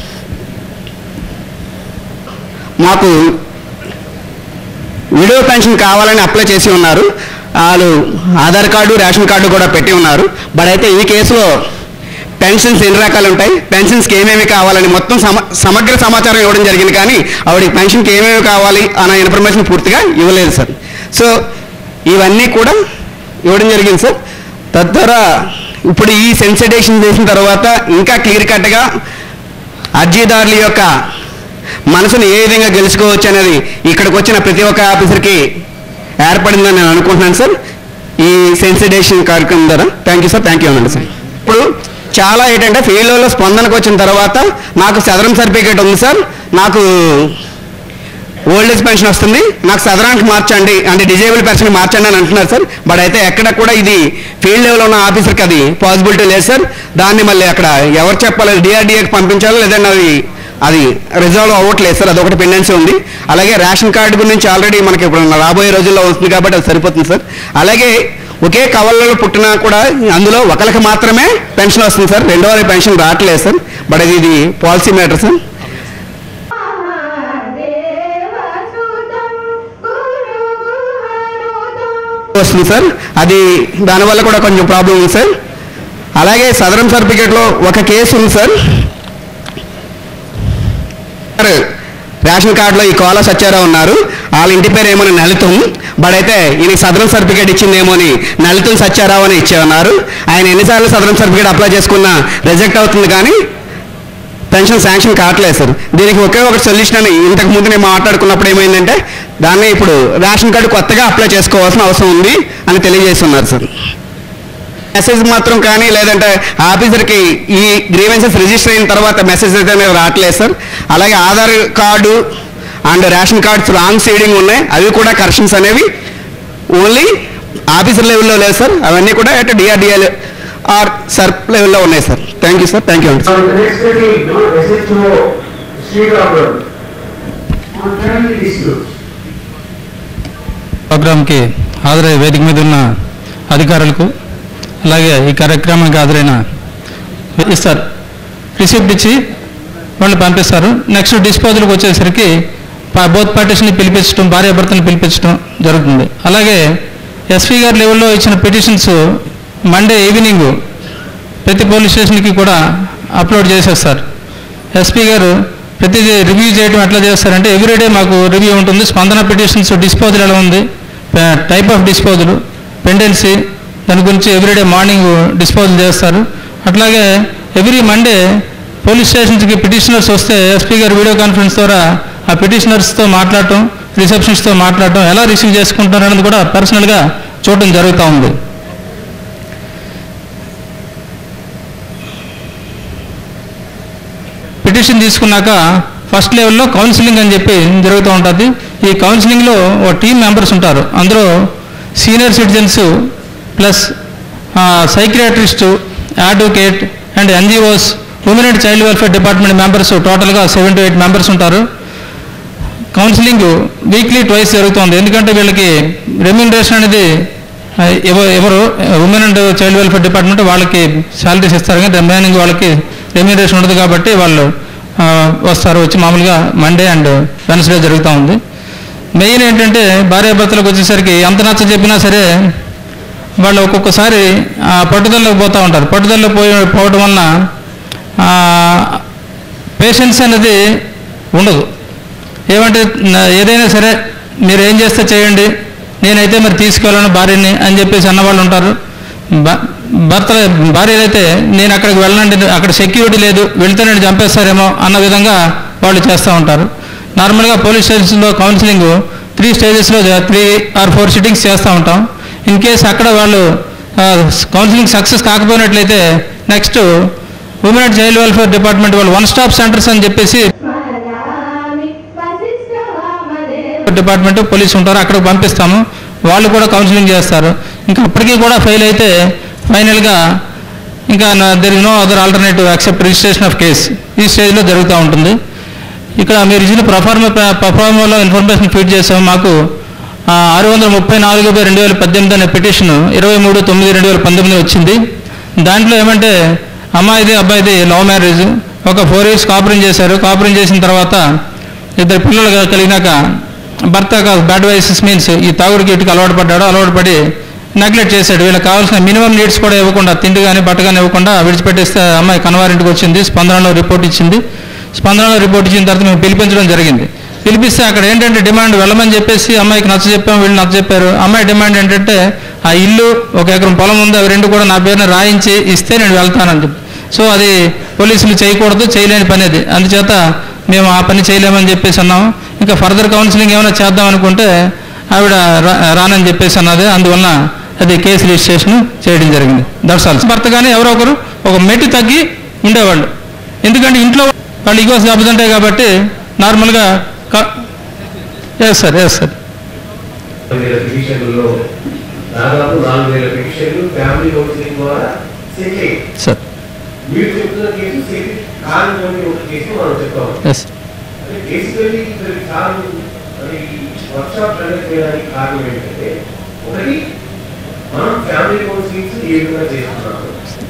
మాకు విడో పెన్షన్ కావాలని అప్లై చేసి ఉన్నారు వాళ్ళు ఆధార్ కార్డు రేషన్ కార్డు కూడా పెట్టి ఉన్నారు బట్ అయితే ఈ కేసులో పెన్షన్స్ ఎన్ని రకాలు ఉంటాయి పెన్షన్స్కి ఏమేమి కావాలని మొత్తం సమ సమగ్ర సమాచారం ఇవ్వడం జరిగింది కానీ ఆవిడకి పెన్షన్కి ఏమేమి కావాలి అన్న ఇన్ఫర్మేషన్ పూర్తిగా ఇవ్వలేదు సార్ సో ఇవన్నీ కూడా ఇవ్వడం జరిగింది సార్ తద్వారా ఇప్పుడు ఈ సెన్సిటేషన్ చేసిన తర్వాత ఇంకా క్లియర్ కట్గా అర్జీదారుల యొక్క మనసును ఏ విధంగా గెలుచుకోవచ్చు అనేది ఇక్కడికి వచ్చిన ప్రతి ఒక్క ఆఫీసర్కి ఏర్పడిందని నేను అనుకుంటున్నాను సార్ ఈ సెన్సిటేషన్ కార్యక్రమం ద్వారా thank you sir thank you అనండి సార్ ఇప్పుడు చాలా ఏంటంటే ఫీల్డ్లో స్పందనకు వచ్చిన తర్వాత నాకు సదరం సర్టిఫికేట్ ఉంది సార్ నాకు ఓల్డ్ ఏజ్ పెన్షన్ వస్తుంది నాకు సదరానికి మార్చండి అంటే డిజేబుల్ పెన్షన్ మార్చండి అని అంటున్నారు సార్ బట్ అయితే ఎక్కడ కూడా ఇది ఫీల్డ్ లెవెల్ ఉన్న ఆఫీసర్కి అది పాసిబిలిటీ లేదు సార్ దాన్ని మళ్ళీ అక్కడ ఎవరు చెప్పాలి డిఆర్డీఏకి పంపించాలో లేదంటే అది అది రిజాల్వ్ అవ్వట్లేదు సార్ అదొకటి పెండెన్సీ ఉంది అలాగే రేషన్ కార్డు గురించి ఆల్రెడీ మనకి ఇప్పుడు రాబోయే రోజుల్లో వస్తుంది కాబట్టి అది సరిపోతుంది సార్ అలాగే ఒకే కవల్లో పుట్టినా కూడా అందులో ఒకరికి మాత్రమే పెన్షన్ వస్తుంది సార్ రెండో వారి పెన్షన్ రావట్లేదు సార్ బట్ అది ఇది పాలసీ మ్యాటర్ సార్ వస్తుంది సార్ అది దానివల్ల కూడా కొంచెం ప్రాబ్లం ఉంది సార్ అలాగే సదరం సర్టిఫికేట్లో ఒక కేసు ఉంది సార్ సార్, రేషన్ కార్డులో ఈ కోల సత్యారావు ఉన్నారు వాళ్ళ ఇంటి పేరు ఏమో నలితం బట్ అయితే ఈయన సదరం సర్టిఫికేట్ ఇచ్చిందేమో అని నలితం సత్యారావు అని ఇచ్చే ఉన్నారు ఆయన ఎన్నిసార్లు సదరం సర్టిఫికేట్ అప్లై చేసుకున్నా రిజెక్ట్ అవుతుంది కానీ పెన్షన్ శాంక్షన్ కావట్లేదు సార్ దీనికి ఒకే ఒక సొల్యూషన్ అని ఇంతకు ముందు నేను మాట్లాడుకున్నప్పుడు ఏమైందంటే దాన్ని ఇప్పుడు రేషన్ కార్డు కొత్తగా అప్లై చేసుకోవాల్సిన అవసరం ఉంది అని తెలియజేస్తున్నారు సార్ మెసేజ్ మాత్రం కానీ లేదంటే ఆఫీసర్కి ఈ గ్రీవెన్సెస్ రిజిస్టర్ అయిన తర్వాత మెసేజ్ అయితే అనేది రావట్లేదు సార్ అలాగే Aadhaar card and ration cards wrong seeding ఉన్నాయి అవి కూడా కరెక్షన్స్ అనేవి ఓన్లీ ఆఫీసర్ లెవెల్లో లేదు సార్ అవన్నీ కూడా అట్ డిఆర్డిఎల్ ఆర్ సర్ప్ లెవెల్లో ఉన్నాయి sir thank you sir thank you Now, the next meeting, no, SHO, Sriraman, on family disputes. ప్రోగ్రాంకి హాజరై వేదిక మీద ఉన్న అధికారులకు అలాగే ఈ కార్యక్రమానికి హాజరైన ఇస్తారు రిసిప్ట్ ఇచ్చి వాళ్ళు పంపిస్తారు నెక్స్ట్ డిస్పోజల్కి వచ్చేసరికి బోత్ పార్టీస్ని పిలిపించడం భార్యాభర్తలను పిలిపించడం జరుగుతుంది అలాగే ఎస్పీ గారి లెవెల్లో ఇచ్చిన పిటిషన్స్ మండే ఈవినింగ్ ప్రతి పోలీస్ స్టేషన్కి కూడా అప్లోడ్ చేసేస్తారు ఎస్పీ గారు ప్రతిదీ రివ్యూ చేయడం ఎట్లా చేస్తారంటే ఎవ్రీడే మాకు రివ్యూ ఉంటుంది స్పందన పిటిషన్స్ డిస్పోజల్ ఎలా ఉంది టైప్ ఆఫ్ డిస్పోజల్ పెండెన్సీ దాని గురించి ఎవ్రీడే మార్నింగ్ డిస్పోజల్ చేస్తారు అట్లాగే ఎవ్రీ మండే పోలీస్ స్టేషన్స్కి పిటిషనర్స్ వస్తే ఎస్పీ గారు వీడియో కాన్ఫరెన్స్ ద్వారా ఆ పిటిషనర్స్తో మాట్లాడటం రిసెప్షనిస్ట్తో మాట్లాడటం ఎలా రిసీవ్ చేసుకుంటారు అనేది కూడా పర్సనల్గా చూడటం జరుగుతూ ఉంది పిటిషన్ తీసుకున్నాక ఫస్ట్ లెవెల్లో కౌన్సిలింగ్ అని చెప్పి జరుగుతూ ఉంటుంది ఈ కౌన్సిలింగ్లో ఒక టీం మెంబర్స్ ఉంటారు అందులో senior citizens plus psychiatrist advocate and NGOs women and child welfare department members టోటల్గా సెవెన్ టు ఎయిట్ మెంబర్స్ ఉంటారు కౌన్సిలింగ్ వీక్లీ ట్వైస్ జరుగుతుంది ఎందుకంటే వీళ్ళకి రెమ్యూనరేషన్ అనేది ఆ, ఎవ- ఎవరు women and child welfare department వాళ్ళకి శాలరీస్ ఇస్తారు కానీ రిమైనింగ్ వాళ్ళకి రెమ్యూనరేషన్ ఉండదు కాబట్టి వాళ్ళు ఆ, వస్తారు వచ్చి మామూలుగా మండే అండ్ వెన్స్డే జరుగుతూ ఉంది మెయిన్ ఏంటంటే భార్యాభర్తలకు వచ్చేసరికి ఎంత నచ్చ చెప్పినా సరే వాళ్ళు ఒక్కొక్కసారి ఆ, పట్టుదలకు పోతూ ఉంటారు పట్టుదలలో పోయి పోవడం వలన ఆ, పేషెన్స్ అనేది ఉండదు ఏమంటే నా- ఏదైనా సరే మీరు ఏం చేస్తే చేయండి నేనైతే మరి తీసుకెళ్ళను భార్యని అని చెప్పేసి అన్నవాళ్ళు ఉంటారు భ- భర్త భార్యలు అయితే నేను అక్కడికి వెళ్ళనండి అక్కడ సెక్యూరిటీ లేదు వెళ్తే నేను చంపేస్తారేమో అన్న విధంగా వాళ్ళు చేస్తూ ఉంటారు నార్మల్గా పోలీస్ స్టేషన్లో కౌన్సిలింగ్ త్రీ స్టేజెస్లో త్రీ ఆర్ ఫోర్ సిట్టింగ్స్ చేస్తూ ఉంటాం ఇన్ కేస్ అక్కడ వాళ్ళు కౌన్సిలింగ్ సక్సెస్ కాకపోయినట్లయితే next women and child welfare department వాళ్ళు వన్ స్టాప్ సెంటర్స్ అని చెప్పేసి డిపార్ట్మెంట్ పోలీస్ ఉంటారు అక్కడికి పంపిస్తాము వాళ్ళు కూడా కౌన్సిలింగ్ చేస్తారు ఇంకా అప్పటికీ కూడా ఫెయిల్ అయితే ఫైనల్గా ఇంకా there is no other alternative accept registration of case ఈ స్టేజ్లో జరుగుతూ ఉంటుంది ఇక్కడ మీరు ఇచ్చిన ప్రఫార్మ పర్ఫార్మలో ఇన్ఫర్మేషన్ ఫీడ్ చేసాము మాకు ఆ, ఆరు వందల ముప్పై నాలుగు బై రెండు వేల పద్దెనిమిది అనే పిటిషన్ ఇరవై మూడు తొమ్మిది రెండు వేల పంతొమ్మిది వచ్చింది దాంట్లో ఏమంటే అమ్మాయిది అబ్బాయిది లవ్ మ్యారేజ్ ఒక ఫోర్ ఇయర్స్ కాపురం చేశారు కాపురం చేసిన తర్వాత ఇద్దరు పిల్లలు కలిగినాక భర్త బ్యాడ్ వైసెస్ మీన్స్ ఈ తాగుడికి ఇటుకు అలవాటు పడ్డాడు అలవాటు పడి నెగ్లెక్ట్ చేశాడు వీళ్ళకి కావాల్సిన మినిమం నీడ్స్ కూడా ఇవ్వకుండా తిండి కానీ బట్ట కానీ ఇవ్వకుండా విడిచిపెట్టేస్తే అమ్మాయి కనవారింటికి వచ్చింది స్పందనలో రిపోర్ట్ ఇచ్చింది స్పందనలో రిపోర్ట్ ఇచ్చిన తర్వాత మేము పిలిపించడం జరిగింది పిలిపిస్తే అక్కడ ఏంటంటే డిమాండ్ వెళ్ళమని చెప్పేసి అమ్మాయికి నచ్చ చెప్పాం వీళ్ళు నచ్చ చెప్పారు అమ్మాయి డిమాండ్ ఏంటంటే ఆ ఇల్లు ఒక ఎకరం పొలం ఉంది అవి రెండు కూడా నా పేరున రాయించి ఇస్తే నేను వెళ్తానని చెప్పి సో అది పోలీసులు చేయకూడదు చేయలేని పని అది అందుచేత మేము ఆ పని చేయలేమని చెప్పేసి అన్నాము ఇంకా ఫర్దర్ కౌన్సిలింగ్ ఏమైనా చేద్దాం అనుకుంటే ఆవిడ రా- రానని చెప్పేసి అన్నది అందువలన అది కేసు రిజిస్ట్రేషన్ చేయడం జరిగింది దట్స్ ఆల్ భర్త కానీ ఎవరో ఒకరు ఒక మెట్టు తగ్గి ఉండేవాళ్ళు ఎందుకంటే ఇంట్లో వాళ్ళు ఈగోస్ దెబ్బతింటాయి కాబట్టి నార్మల్గా ఎస్ సార్ ఎస్ సార్ వేల పిటిషన్లలో దాదాపు నాలుగు వేల పిటిషన్లు ఫ్యామిలీ కౌన్సిలింగ్ ద్వారా సెటిల్ అయ్యాయి. సార్ మీరు చెప్తున్న కేసు సెటిల్ కాని ఒక కేసు మనం చెప్తాం ఎస్ అంటే బేసికల్లీ ఇక్కడ కారణం మరి వర్క్షాప్ కండక్ట్ చేయడానికి కారణం ఏంటంటే ఒకటి మనం ఫ్యామిలీ కౌన్సిలింగ్స్ ఏ విధంగా చేస్తున్నాము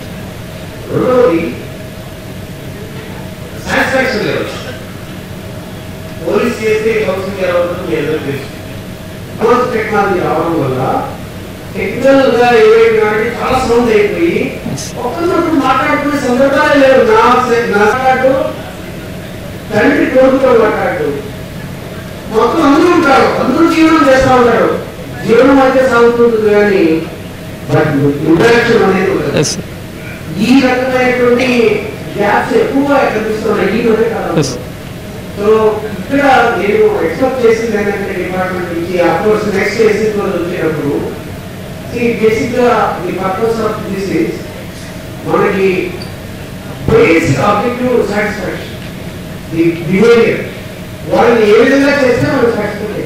రెండవది సాటిస్ఫాక్షన్ లెవెల్ పోలీస్ చేస్తే కౌన్సిలింగ్ ఎలా ఉంటుందో మీ అందరికీ తెలుసు అడ్వాన్స్ టెక్నాలజీ రావడం వల్ల టెక్నికల్ గా ఏవైనా చాలా సౌండ్ అయిపోయి ఒకరినొకరు మాట్లాడుకునే సందర్భాలే లేవు నా సే- నా మాట్లాడు తండ్రి కొడుకుతో మాట్లాడు మొత్తం అందరూ ఉంటారు అందరూ జీవనం చేస్తా ఉంటారు జీవనం అయితే సాగుతుంది కానీ బట్ ఇంటరాక్షన్ అనేది ఉండదు ఈ రకమైనటువంటి గ్యాప్స్ ఎక్కువగా కనిపిస్తున్నాయి ఈ మధ్య కాలంలో సో ఇక్కడ నేను ఎక్స్పెక్ట్ చేసింది ఏంటంటే డిపార్ట్మెంట్ నుంచి అఫ్కోర్స్ నెక్స్ట్ ఏసీ వచ్చేటప్పుడు బేసిక్ గా the purpose of this is మనకి basic objective satisfaction the behaviour వాళ్ళని ఏ విధంగా చేస్తే మనం satisfy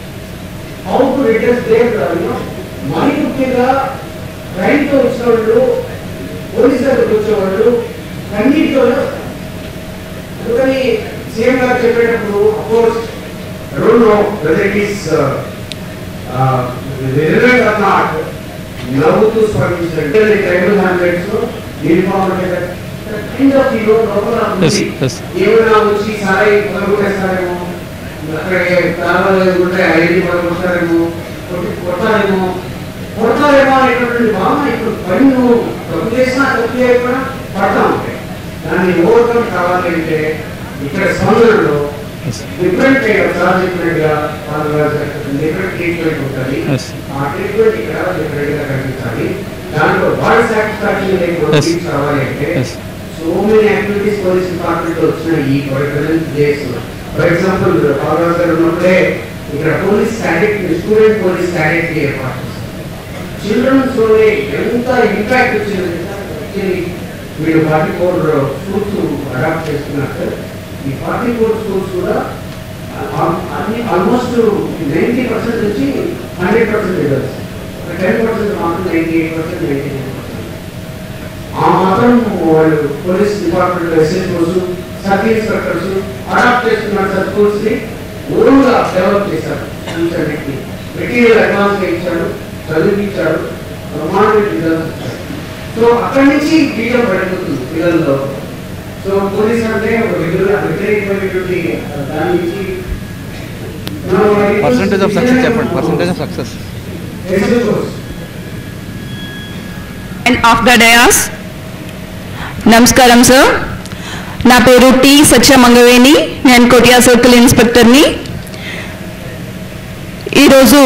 how to redress their మరి ముఖ్యంగా రైతుతో వచ్చిన వాళ్ళు పోలీస్ దగ్గరకు వచ్చేవాళ్ళు కన్నీటితోనే వస్తారు అందుకని సీఎం గారు చెప్పేటప్పుడు of course I don't know whether it is relevant or not నవ్వుతూ స్పందించండి tribal hamlets uniform kind of ఈ లోపల ఉంది. ఏమైనా వచ్చి సాయి పొదగొట్టేస్తారేమో అక్కడ కావాలి ఉంటే ఐడి పొదగొట్టారేమో కొట్టి కొట్టారేమో కొడతారేమో అనేటటువంటి భావన ఇప్పుడు పని నువ్వు తప్పు చేసినా తప్పు చేయకపోయినా పడతా ఉంటాయి దాన్ని ఓవర్కమ్ కావాలి అంటే ఇక్కడ స్పందనలో డిఫరెంట్ సార్ చెప్పినట్టుగా డిఫరెంట్ ట్రీట్మెంట్ ఉంటుంది ఆ ట్రీట్మెంట్ ఇక్కడ డిఫరెంట్ గా కనిపించాలి దాంట్లో వాళ్ళ సాటిస్ఫాక్షన్ లేకుండా రావాలి అంటే so many activities police department వచ్చిన ఈ present days for example Pavan గారు ఉన్నప్పుడే ఇక్కడ police cadet student police cadet ఏర్పాటు చిల్డ్రన్స్ లోనే ఎంత ఇంపాక్ట్ వచ్చింది యాక్చువల్లీ వీళ్ళు ఫార్టీ ఫోర్ స్కూల్స్ అడాప్ట్ చేస్తున్నారు ఈ ఫార్టీ ఫోర్ స్కూల్స్ కూడా ఆ- అన్ని ఆల్మోస్ట్ నైంటీ పర్సెంట్ నుంచి hundred percent results ten percent మాత్రం ninety eight percent ninety nine ఆ మాత్రం వాళ్ళు police department SSOs sub inspectors adopt చేస్తున్నారు సార్ స్కూల్స్ ని ఓన్గా డెవలప్ చేశారు స్కూల్స్ అన్నింటినీ మెటీరియల్ అడ్వాన్స్ గా ఇచ్చారు చదివించారు బ్రహ్మాండమైన రిజల్ట్స్ ఇచ్చారు సో అక్కడి నుంచి బీజం పడిపోతుంది పిల్లల్లో సో పోలీస్ అంటే ఒక వ్యతిరేక వ్యతిరేకమైనటువంటి దాని నుంచి పర్సంటేజ్ ఆఫ్ సక్సెస్ చెప్పండి percentage of success and of the dais. నమస్కారం సార్ నా పేరు టి సత్యమంగవేణి నేను కోటియా సర్కిల్ ఇన్స్పెక్టర్ని ఈరోజు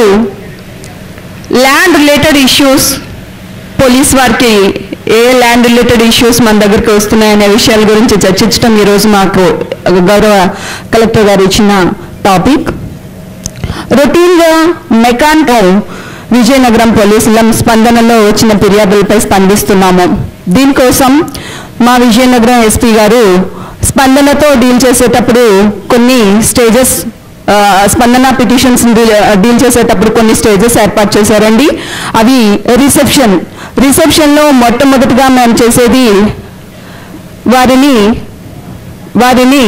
ల్యాండ్ రిలేటెడ్ ఇష్యూస్ పోలీస్ వారికి ఏ ల్యాండ్ రిలేటెడ్ ఇష్యూస్ మన దగ్గరికి వస్తున్నాయనే విషయాల గురించి చర్చించడం ఈరోజు మాకు గౌరవ కలెక్టర్ గారు ఇచ్చిన టాపిక్ రొటీన్గా మెకాన్తో విజయనగరం పోలీసులం స్పందనలో వచ్చిన ఫిర్యాదులపై స్పందిస్తున్నాము దీనికోసం మా విజయనగరం ఎస్పీ గారు స్పందనతో డీల్ చేసేటప్పుడు కొన్ని స్టేజెస్ ఆ, స్పందన పిటిషన్స్ డీల్ చేసేటప్పుడు కొన్ని స్టేజెస్ ఏర్పాటు చేశారండి అవి రిసెప్షన్ రిసెప్షన్లో మొట్టమొదటిగా మేము చేసేది వారిని వారిని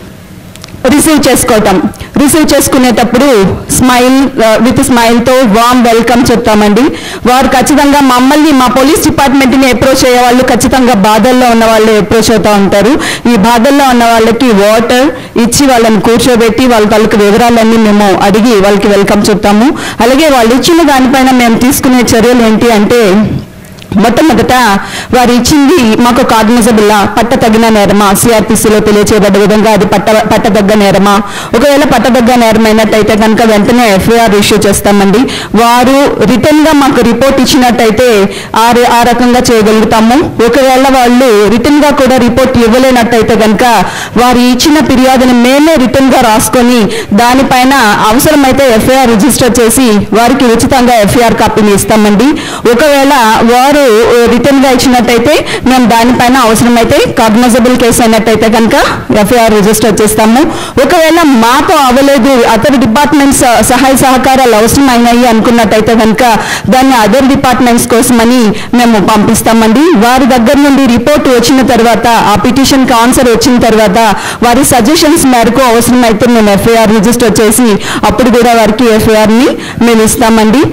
రిసీవ్ చేసుకోవటం రిసీవ్ చేసుకునేటప్పుడు స్మైల్ విత్ స్మైల్తో వామ్ వెల్కమ్ చెప్తామండి వారు ఖచ్చితంగా మమ్మల్ని మా పోలీస్ డిపార్ట్మెంట్ని అప్రోచ్ అయ్యే వాళ్ళు ఖచ్చితంగా బాధల్లో ఉన్న వాళ్ళు అప్రోచ్ అవుతూ ఉంటారు ఈ బాధల్లో ఉన్న వాళ్ళకి వాటర్ ఇచ్చి వాళ్ళని కూర్చోబెట్టి వాళ్ళ తాలూకు వివరాలన్నీ మేము అడిగి వాళ్ళకి వెల్కమ్ చెప్తాము అలాగే వాళ్ళు ఇచ్చిన దానిపైన మేము తీసుకునే చర్యలు ఏంటి అంటే మొట్టమొదట వారు ఇచ్చింది మాకు కాగ్నిజబుల్ పట్ట తగిన నేరమా సిఆర్పిసిలో తెలియచేయబడ్డ విధంగా అది పట్ట పట్టదగ్గ నేరమా ఒకవేళ పట్టదగ్గ నేరం అయినట్టయితే కనుక వెంటనే ఎఫ్ఐఆర్ ఇష్యూ చేస్తామండి వారు రిటర్న్ గా మాకు రిపోర్ట్ ఇచ్చినట్టయితే ఆ రి- ఆ రకంగా చేయగలుగుతాము ఒకవేళ వాళ్ళు రిటర్న్ గా కూడా రిపోర్ట్ ఇవ్వలేనట్టయితే కనుక వారు ఇచ్చిన ఫిర్యాదుని మేమే రిటర్న్ గా రాసుకొని దానిపైన అవసరమైతే ఎఫ్ఐఆర్ రిజిస్టర్ చేసి వారికి ఉచితంగా ఎఫ్ఐఆర్ కాపీని ఇస్తామండి ఒకవేళ వారు రిటర్న్ గా ఇచ్చినట్టయితే మేము దానిపైన అవసరమైతే కాగ్నైజబుల్ కేసు అయినట్టయితే కనుక ఎఫ్ఐఆర్ రిజిస్టర్ చేస్తాము ఒకవేళ మాతో అవ్వలేదు అతని డిపార్ట్మెంట్స్ సహాయ సహకారాలు అవసరమైనాయి అనుకున్నట్టయితే కనుక దాన్ని అదర్ డిపార్ట్మెంట్స్ కోసమని మేము పంపిస్తామండి వారి దగ్గర నుండి రిపోర్ట్ వచ్చిన తర్వాత ఆ పిటిషన్కి ఆన్సర్ వచ్చిన తర్వాత వారి సజెషన్స్ మేరకు అవసరమైతే మేము ఎఫ్ఐఆర్ రిజిస్టర్ చేసి అప్పుడు కూడా వారికి ఎఫ్ఐఆర్ని మేము ఇస్తామండి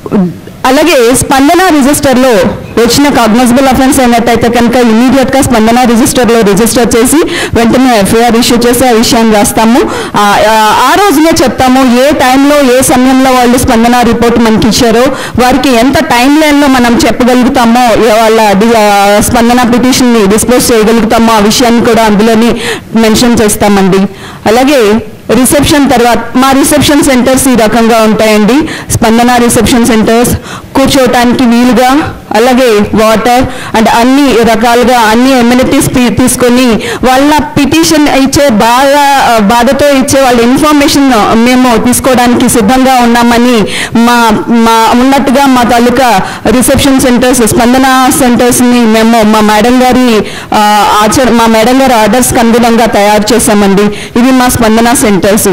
అలాగే స్పందన రిజిస్టర్లో వచ్చిన కాగ్నైజబుల్ అఫెన్స్ అయినట్టయితే కనుక ఇమీడియట్ గా స్పందన రిజిస్టర్లో రిజిస్టర్ చేసి వెంటనే ఎఫ్ఐఆర్ ఇష్యూ చేసి ఆ విషయాన్ని రాస్తాము ఆ ఆ- ఆ రోజునే చెప్తాము ఏ టైంలో ఏ సమయంలో వాళ్ళు స్పందన రిపోర్ట్ మనకి ఇచ్చారో వారికి ఎంత టైం లైన్లో మనం చెప్పగలుగుతామో ఏ వాళ్ళ డి- ఆ స్పందన పిటిషన్ని డిస్పోజ్ చేయగలుగుతామో ఆ విషయాన్ని కూడా అందులోని మెన్షన్ చేస్తామండి అలాగే రిసెప్షన్ తర్వాత మా రిసెప్షన్ సెంటర్స్ ఈ రకంగా ఉంటాయండి స్పందన రిసెప్షన్ సెంటర్స్ కూర్చోవటానికి వీలుగా అలాగే వాటర్ అండ్ అన్ని రకాలుగా అన్ని ఎమ్యూనిటీస్ తీసుకొని వాళ్ళ పిటిషన్ ఇచ్చే బాధ బాధతో ఇచ్చే వాళ్ళ ఇన్ఫర్మేషన్ మేము తీసుకోవడానికి సిద్ధంగా ఉన్నామని మా మా ఉన్నట్టుగా మా తాలూకా రిసెప్షన్ సెంటర్స్ స్పందన సెంటర్స్ని మేము మా మేడం గారి ఆ, ఆచర మా మేడం గారి ఆర్డర్స్కి అనుగుణంగా తయారు చేశామండి ఇవి మా స్పందన సెంటర్స్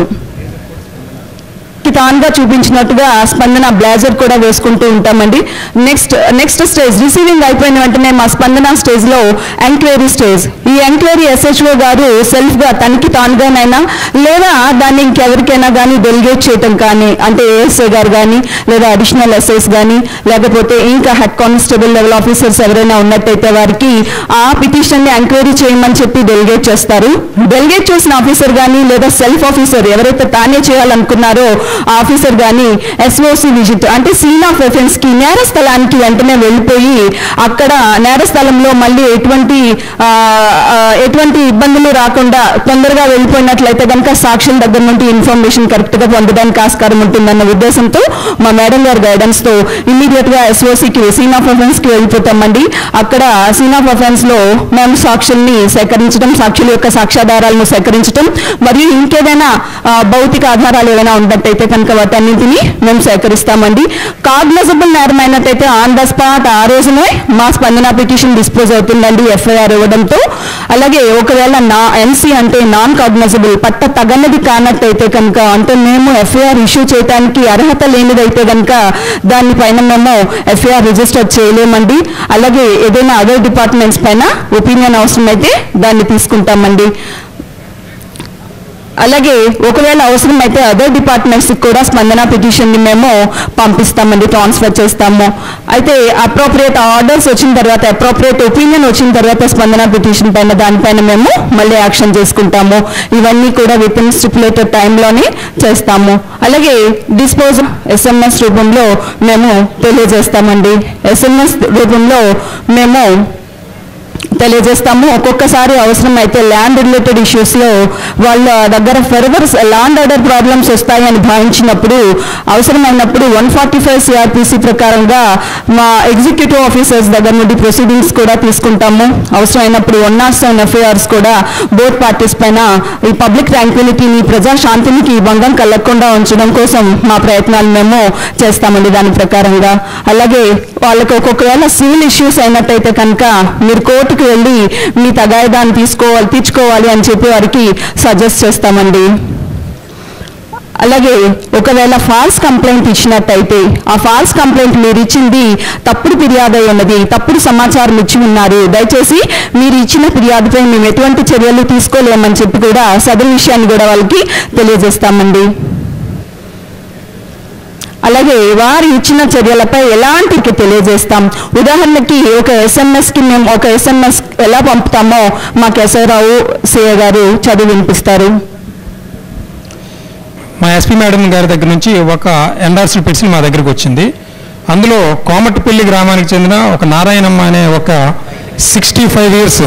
తాన్గా చూపించినట్టుగా స్పందన బ్లేజర్ కూడా వేసుకుంటూ ఉంటామండి నెక్స్ట్ నెక్స్ట్ స్టేజ్ రిసీవింగ్ అయిపోయిన వెంటనే మా స్పందన స్టేజ్ లో ఎంక్వైరీ స్టేజ్ ఈ ఎంక్వైరీ ఎస్హెచ్ఓ గారు సెల్ఫ్ గా తనకి తానుగానైనా లేదా దాన్ని ఇంకెవరికైనా కానీ డెలిగేట్ చేయటం కానీ అంటే ఏఎస్ఐ గారు కానీ లేదా అడిషనల్ ఎస్ఐస్ కానీ లేకపోతే ఇంకా హెడ్ కానిస్టేబుల్ లెవెల్ ఆఫీసర్స్ ఎవరైనా ఉన్నట్టయితే వారికి ఆ పిటిషన్ ని ఎంక్వైరీ చేయమని చెప్పి డెలిగేట్ చేస్తారు డెలిగేట్ చేసిన ఆఫీసర్ కానీ లేదా సెల్ఫ్ ఆఫీసర్ ఎవరైతే తానే చేయాలనుకున్నారో ఆ ఆఫీసర్ కానీ ఎస్ఓసి విజిట్ అంటే సీన్ ఆఫ్ ఎఫెన్స్ కి నేర స్థలానికి వెంటనే వెళ్ళిపోయి అక్కడ నేర స్థలంలో మళ్ళీ ఎటువంటి ఆ, ఆ, ఎటువంటి ఇబ్బందులు రాకుండా తొందరగా వెళ్ళిపోయినట్లయితే కనుక సాక్షుల దగ్గర నుండి ఇన్ఫర్మేషన్ కరెక్ట్ గా పొందడానికి ఆస్కారం ఉంటుందన్న ఉద్దేశంతో మా మేడం గారి గైడెన్స్ తో ఇమీడియట్ గా ఎస్ఓసికి సీన్ ఆఫ్ అఫెన్స్ కి వెళ్ళిపోతామండి అక్కడ సీన్ ఆఫ్ అఫెన్స్ లో మేము సాక్షుల్ని సేకరించడం సాక్షుల యొక్క సాక్ష్యాధారాలను సేకరించడం మరియు ఇంకేదైనా ఆ, భౌతిక ఆధారాలు ఏమైనా ఉన్నట్టయితే కనుక వాటన్నింటినీ మేము సేకరిస్తామండి కాగ్నైజబుల్ నేరం అయినట్టయితే ఆన్ ద స్పాట్ ఆ రోజునే మా స్పందన పిటిషన్ డిస్పోజ్ అవుతుందండి ఎఫ్ఐఆర్ ఇవ్వడంతో అలాగే ఒకవేళ నా ఎన్సీ అంటే నాన్ కాగ్నైజబుల్ పట్ట తగనది కానట్టయితే కనుక అంటే మేము ఎఫ్ఐఆర్ ఇష్యూ చేయడానికి అర్హత లేనిదైతే కనుక దానిపైన మేము ఎఫ్ఐఆర్ రిజిస్టర్ చేయలేమండి అలాగే ఏదైనా అదర్ డిపార్ట్మెంట్స్ పైన ఒపీనియన్ అవసరమైతే దాన్ని తీసుకుంటామండి అలాగే ఒకవేళ అవసరమైతే అదర్ డిపార్ట్మెంట్స్ కూడా స్పందన పిటిషన్ ని మేము పంపిస్తామండి ట్రాన్స్ఫర్ చేస్తాము అయితే అప్రోప్రియేట్ ఆర్డర్స్ వచ్చిన తర్వాత అప్రోప్రియేట్ ఒపీనియన్ వచ్చిన తర్వాత స్పందన పిటిషన్ పైన దానిపైన మేము మళ్ళీ యాక్షన్ చేసుకుంటాము ఇవన్నీ కూడా విత్ ఇన్ స్టిపులేటెడ్ టైంలోనే చేస్తాము అలాగే డిస్పోజ్ ఎస్ఎంఎస్ రూపంలో మేము తెలియజేస్తామండి ఎస్ఎంఎస్ రూపంలో మేము తెలియజేస్తాము ఒక్కొక్కసారి అవసరం అయితే ల్యాండ్ రిలేటెడ్ ఇష్యూస్లో వాళ్ళ దగ్గర ఫెర్దర్ ల్యాండ్ ఆర్డర్ ప్రాబ్లమ్స్ వస్తాయని భావించినప్పుడు అవసరమైనప్పుడు వన్ ఫార్టీ ఫైవ్ సిఆర్పిసి ప్రకారంగా మా ఎగ్జిక్యూటివ్ ఆఫీసర్స్ దగ్గర నుండి ప్రొసీడింగ్స్ కూడా తీసుకుంటాము అవసరమైనప్పుడు వన్ నాట్ సెవెన్ ఎఫ్ఐఆర్స్ కూడా బోత్ పార్టీస్ పైన ఈ పబ్లిక్ ట్రాంక్విలిటీని ప్రజా శాంతినికి భంగం కలగకుండా ఉంచడం కోసం మా ప్రయత్నాలు మేము చేస్తామండి దాని ప్రకారంగా అలాగే వాళ్ళకి ఒక్కొక్కవేళ సివిల్ ఇష్యూస్ అయినట్టయితే కనుక మీరు కోర్టుకు వెళ్ళి మీ తగాయిదాన్ని తీసుకోవాలి తీర్చుకోవాలి అని చెప్పి వారికి సజెస్ట్ చేస్తామండి అలాగే ఒకవేళ ఫాల్స్ కంప్లైంట్ ఇచ్చినట్టయితే ఆ ఫాల్స్ కంప్లైంట్ మీరు ఇచ్చింది తప్పుడు ఫిర్యాదు అయి ఉన్నది తప్పుడు సమాచారం ఇచ్చి ఉన్నారు దయచేసి మీరు ఇచ్చిన ఫిర్యాదుపై మేము ఎటువంటి చర్యలు తీసుకోలేమని చెప్పి కూడా సదరు విషయాన్ని కూడా వాళ్ళకి తెలియజేస్తామండి అలాగే వారు ఇచ్చిన చర్యలపై ఎలాంటి తెలియజేస్తాం ఉదాహరణకి ఒక ఎస్ఎంఎస్కి మేము ఒక ఎస్ఎంఎస్ ఎలా పంపుతామో మాకు ఎస్ఐరావు సిఏ గారు చదివి వినిపిస్తారు మా ఎస్పీ మేడం గారి దగ్గర నుంచి ఒక ఎండార్స్డ్ పిటిషన్ మా దగ్గరికి వచ్చింది అందులో కోమటిపల్లి గ్రామానికి చెందిన ఒక నారాయణమ్మ అనే ఒక సిక్స్టీ ఫైవ్ ఇయర్స్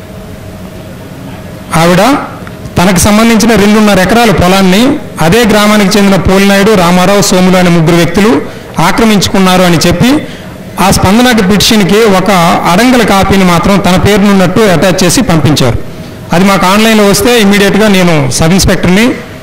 ఆవిడ తనకు సంబంధించిన రెండున్నర ఎకరాల పొలాన్ని అదే గ్రామానికి చెందిన పోలినాయుడు రామారావు సోములు అనే ముగ్గురు వ్యక్తులు ఆక్రమించుకున్నారు అని చెప్పి ఆ స్పందన పిటిషన్కి ఒక అడంగల కాపీని మాత్రం తన పేరునున్నట్టు అటాచ్ చేసి పంపించారు అది మాకు ఆన్లైన్లో వస్తే ఇమీడియట్గా నేను సబ్ ఇన్స్పెక్టర్ని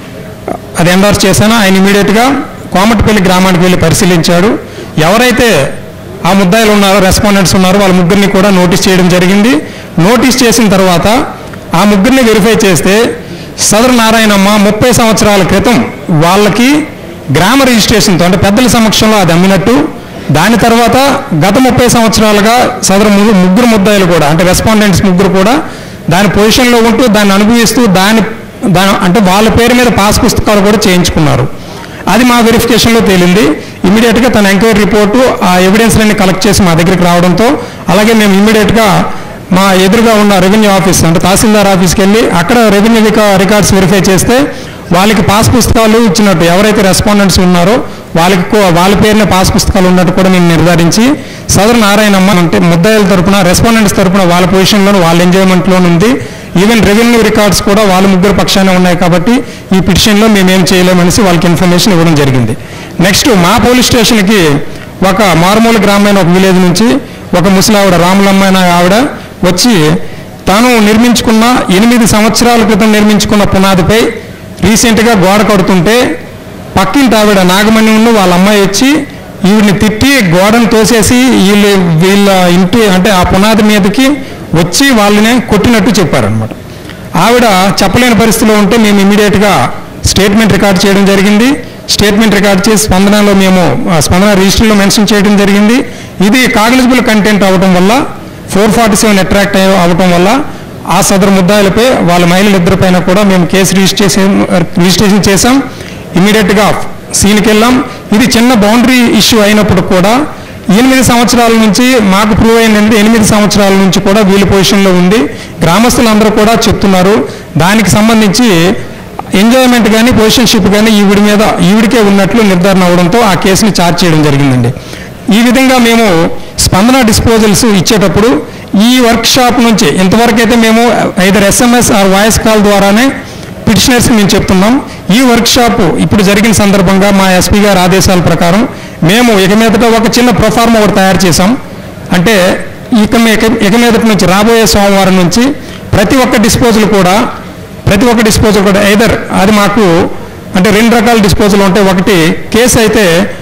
అది ఎండార్స్ చేశాను ఆయన ఇమీడియట్గా కోమటిపల్లి గ్రామానికి వెళ్ళి పరిశీలించాడు ఎవరైతే ఆ ముద్దాయిలు ఉన్నారో రెస్పాండెంట్స్ ఉన్నారో వాళ్ళ ముగ్గురిని కూడా నోటీస్ చేయడం జరిగింది నోటీస్ చేసిన తర్వాత ఆ ముగ్గురిని వెరిఫై చేస్తే సదరు నారాయణమ్మ ముప్పై సంవత్సరాల క్రితం వాళ్ళకి గ్రామ రిజిస్ట్రేషన్తో అంటే పెద్దల సమక్షంలో అది అమ్మినట్టు దాని తర్వాత గత ముప్పై సంవత్సరాలుగా సదరు ము- ముగ్గురు ముద్దాయిలు కూడా అంటే రెస్పాండెంట్స్ ముగ్గురు కూడా దాని పొజిషన్లో ఉంటూ దాన్ని అనుభవిస్తూ దాని దాని అంటే వాళ్ళ పేరు మీద పాస్ పుస్తకాలు కూడా చేయించుకున్నారు అది మా వెరిఫికేషన్లో తేలింది ఇమీడియట్గా తన ఎంక్వైరీ రిపోర్టు ఆ ఎవిడెన్స్లన్నీ కలెక్ట్ చేసి మా దగ్గరికి రావడంతో అలాగే మేము ఇమీడియట్గా మా ఎదురుగా ఉన్న రెవెన్యూ ఆఫీస్ అంటే తహసీల్దార్ ఆఫీస్కి వెళ్ళి అక్కడ రెవెన్యూ రికార్డ్స్ వెరిఫై చేస్తే వాళ్ళకి పాస్ పుస్తకాలు ఇచ్చినట్టు ఎవరైతే రెస్పాండెంట్స్ ఉన్నారో వాళ్ళకి కూ- వాళ్ళ పేరున పాస్ పుస్తకాలు ఉన్నట్టు కూడా నేను నిర్ధారించి సదరు నారాయణమ్మ అంటే ముద్దాయిల తరపున రెస్పాండెంట్స్ తరపున వాళ్ళ పొజిషన్లోను వాళ్ళ ఎంజాయ్మెంట్లోనే ఉంది ఈవెన్ రెవెన్యూ రికార్డ్స్ కూడా వాళ్ళ ముగ్గురు పక్షానే ఉన్నాయి కాబట్టి ఈ పిటిషన్లో మేమేం చేయలేమనేసి వాళ్ళకి ఇన్ఫర్మేషన్ ఇవ్వడం జరిగింది నెక్స్ట్ మా పోలీస్ స్టేషన్కి ఒక మారుమూల గ్రామమైన ఒక విలేజ్ నుంచి ఒక ముసలావిడ రాములమ్మ అనే ఆవిడ వచ్చి తాను నిర్మించుకున్న ఎనిమిది సంవత్సరాల క్రితం నిర్మించుకున్న పునాదిపై రీసెంట్గా గోడ కడుతుంటే పక్కింటి ఆవిడ నాగమణి ఉన్న వాళ్ళ అమ్మాయి వచ్చి ఈవిడిని తిట్టి గోడను తోసేసి వీళ్ళు వీళ్ళ ఇంటి అంటే ఆ పునాది మీదకి వచ్చి వాళ్ళని కొట్టినట్టు చెప్పారనమాట ఆవిడ చెప్పలేని పరిస్థితిలో ఉంటే మేము ఇమీడియట్గా స్టేట్మెంట్ రికార్డ్ చేయడం జరిగింది స్టేట్మెంట్ రికార్డ్ చేసి స్పందనలో మేము ఆ, స్పందన రిజిస్టర్లో మెన్షన్ చేయడం జరిగింది ఇది కాగ్నిజబుల్ కంటెంట్ అవ్వడం వల్ల ఫోర్ ఫార్టీ సెవెన్ అట్రాక్ట్ అవ్వడం వల్ల ఆ సదరు ముద్దాయిలపై వాళ్ళ మహిళలు ఇద్దరిపైన కూడా మేము కేసు రిజిస్ట్రేషన్ రిజిస్ట్రేషన్ చేసాం ఇమీడియట్గా సీన్కి వెళ్ళాం ఇది చిన్న బౌండరీ ఇష్యూ అయినప్పుడు కూడా ఎనిమిది సంవత్సరాల నుంచి మాకు ప్రూవ్ అయినది ఎనిమిది సంవత్సరాల నుంచి కూడా వీళ్ళ పొజిషన్లో ఉంది గ్రామస్తులందరూ కూడా చెప్తున్నారు దానికి సంబంధించి ఎంజాయ్మెంట్ కానీ పొజిషన్షిప్ కానీ ఈవిడి మీద ఈవిడికే ఉన్నట్లు నిర్ధారణ అవడంతో ఆ కేసుని ఛార్జ్ చేయడం జరిగిందండి ఈ విధంగా మేము స్పందన డిస్పోజల్స్ ఇచ్చేటప్పుడు ఈ వర్క్ షాప్ నుంచి ఇంతవరకు అయితే మేము either SMS or voice call ద్వారానే పిటిషనర్స్ మేము చెప్తున్నాం ఈ వర్క్ షాప్ ఇప్పుడు జరిగిన సందర్భంగా మా ఎస్పీ గారి ఆదేశాల ప్రకారం మేము ఇక మీదట ఒక చిన్న ప్రొఫార్మ్ ఒకటి తయారు చేసాం అంటే ఇక మీ- ఇక- ఇక మీదట నుంచి రాబోయే సోమవారం నుంచి ప్రతి ఒక్క డిస్పోజల్ కూడా ప్రతి ఒక్క డిస్పోజల్ కూడా ఐదర్ అది మాకు అంటే రెండు రకాల డిస్పోజల్ ఉంటాయి ఒకటి కేసు అయితే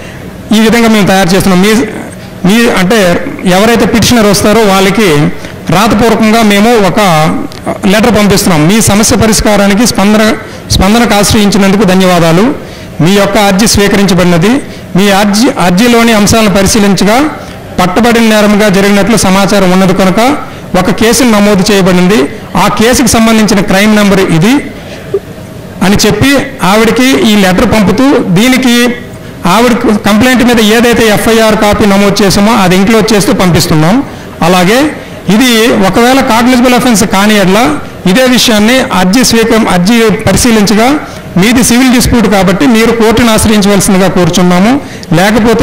ఈ విధంగా మేము తయారు చేస్తున్నాం మీ మీ అంటే ఎవరైతే పిటిషనర్ వస్తారో వాళ్ళకి రాతపూర్వకంగా మేము ఒక లెటర్ పంపిస్తున్నాం మీ సమస్య పరిష్కారానికి స్పందన స్పందనకు ఆశ్రయించినందుకు ధన్యవాదాలు మీ యొక్క అర్జీ స్వీకరించబడినది మీ అర్జీ అర్జీలోని అంశాలను పరిశీలించగా పట్టబడిన నేరంగా జరిగినట్లు సమాచారం ఉన్నది కనుక ఒక కేసును నమోదు చేయబడింది ఆ కేసుకు సంబంధించిన క్రైమ్ నెంబర్ ఇది అని చెప్పి ఆవిడకి ఈ లెటర్ పంపుతూ దీనికి ఆవిడ కంప్లైంట్ మీద ఏదైతే ఎఫ్ఐఆర్ కాపీ నమోదు చేసామో అది ఇంక్లోజ్ చేస్తూ పంపిస్తున్నాం అలాగే ఇది ఒకవేళ కాగ్నిజబుల్ అఫెన్స్ కాని ఎడ్ల ఇదే విషయాన్ని అర్జీ స్వీకరం అర్జీ పరిశీలించగా మీది సివిల్ డిస్ప్యూట్ కాబట్టి మీరు కోర్టును ఆశ్రయించవలసిందిగా కోరుచున్నాము లేకపోతే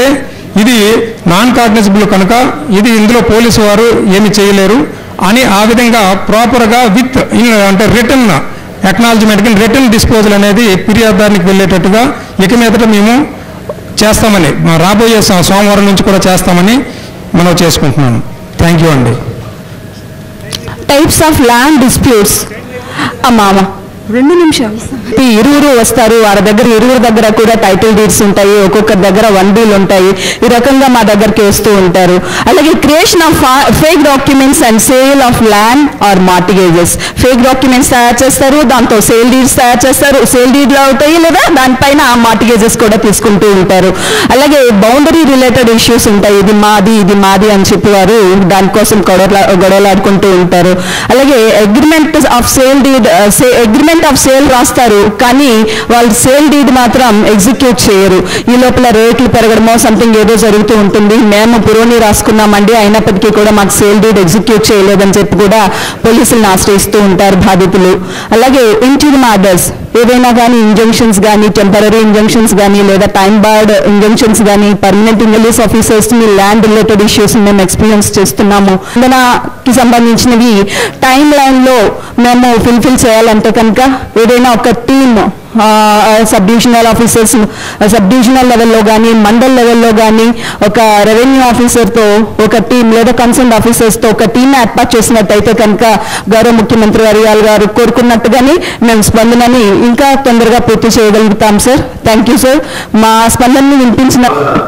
ఇది నాన్ కాగ్నిజబుల్ కనుక ఇది ఇందులో పోలీసు వారు ఏమి చేయలేరు అని ఆ విధంగా ప్రాపర్గా విత్ అంటే రిటర్న్ ఎక్నాలజ్మెంట్ రిటర్న్ డిస్పోజల్ అనేది ఫిర్యాదుదారునికి వెళ్ళేటట్టుగా ఇక మీదట మేము చేస్తామని మా రాబోయే సో- సోమవారం నుంచి కూడా చేస్తామని మనం చేసుకుంటున్నాను థ్యాంక్ యూ అండి టైప్స్ ఆఫ్ ల్యాండ్ డిస్ప్యూట్స్ అమ్మామ రెండు నిమిషాలు ఈ ఇరువురు వస్తారు వారి దగ్గర ఇరువురు దగ్గర కూడా టైటిల్ డీడ్స్ ఉంటాయి ఒక్కొక్కరి దగ్గర వన్ డీల్ ఉంటాయి ఈ రకంగా మా దగ్గరికి వస్తూ ఉంటారు అలాగే creation of fake documents and sale of land or mortgages fake documents తయారు చేస్తారు దాంతో సేల్ డీడ్స్ తయారు చేస్తారు సేల్ డీడ్లు అవుతాయి లేదా దానిపైన మార్టిగేజెస్ కూడా తీసుకుంటూ ఉంటారు అలాగే బౌండరీ రిలేటెడ్ ఇష్యూస్ ఉంటాయి ఇది మాది ఇది మాది అని చెప్పి వారు దానికోసం గొడవ గొడవలాడుకుంటూ ఉంటారు అలాగే agreement of sale deed agreement of sale రాస్తారు కానీ వాళ్ళు సేల్ డీడ్ మాత్రం ఎగ్జిక్యూట్ చేయరు ఈ లోపల రేట్లు పెరగడమో సంథింగ్ ఏదో జరుగుతూ ఉంటుంది మేము పురోని రాసుకున్నామండి అయినప్పటికీ కూడా మాకు సేల్ డీడ్ ఎగ్జిక్యూట్ చేయలేదని చెప్పి కూడా పోలీసులను ఆశ్రయిస్తూ ఉంటారు బాధితులు అలాగే ఇంటీరియం ఆర్డర్స్ ఏదైనా కానీ ఇంజంక్షన్స్ కానీ టెంపరీ ఇంజంక్షన్స్ కానీ లేదా టైం బార్డ్ ఇంజంక్షన్స్ కానీ పర్మనెంట్ ఇంగ్లీష్ ఆఫీసర్స్ మీ ల్యాండ్ రిలేటెడ్ ఇష్యూస్ మేము ఎక్స్పీరియన్స్ చేస్తున్నాము కి సంబంధించినవి టైం లైన్లో మేము ఫుల్ఫిల్ చేయాలంటే కనుక ఏదైనా ఒక team sub divisional officers sub divisional లెవెల్లో కానీ మండల్ లెవెల్లో కానీ ఒక రెవెన్యూ ఆఫీసర్తో ఒక టీం లేదా కన్సర్న్ ఆఫీసర్స్తో ఒక టీం ఏర్పాటు చేసినట్టయితే కనుక గౌరవ ముఖ్యమంత్రి వర్యాల్ గారు కోరుకున్నట్టుగానే మేము స్పందనని ఇంకా తొందరగా పూర్తి చేయగలుగుతాం సార్ థ్యాంక్ యూ సార్ మా స్పందనని వినిపించిన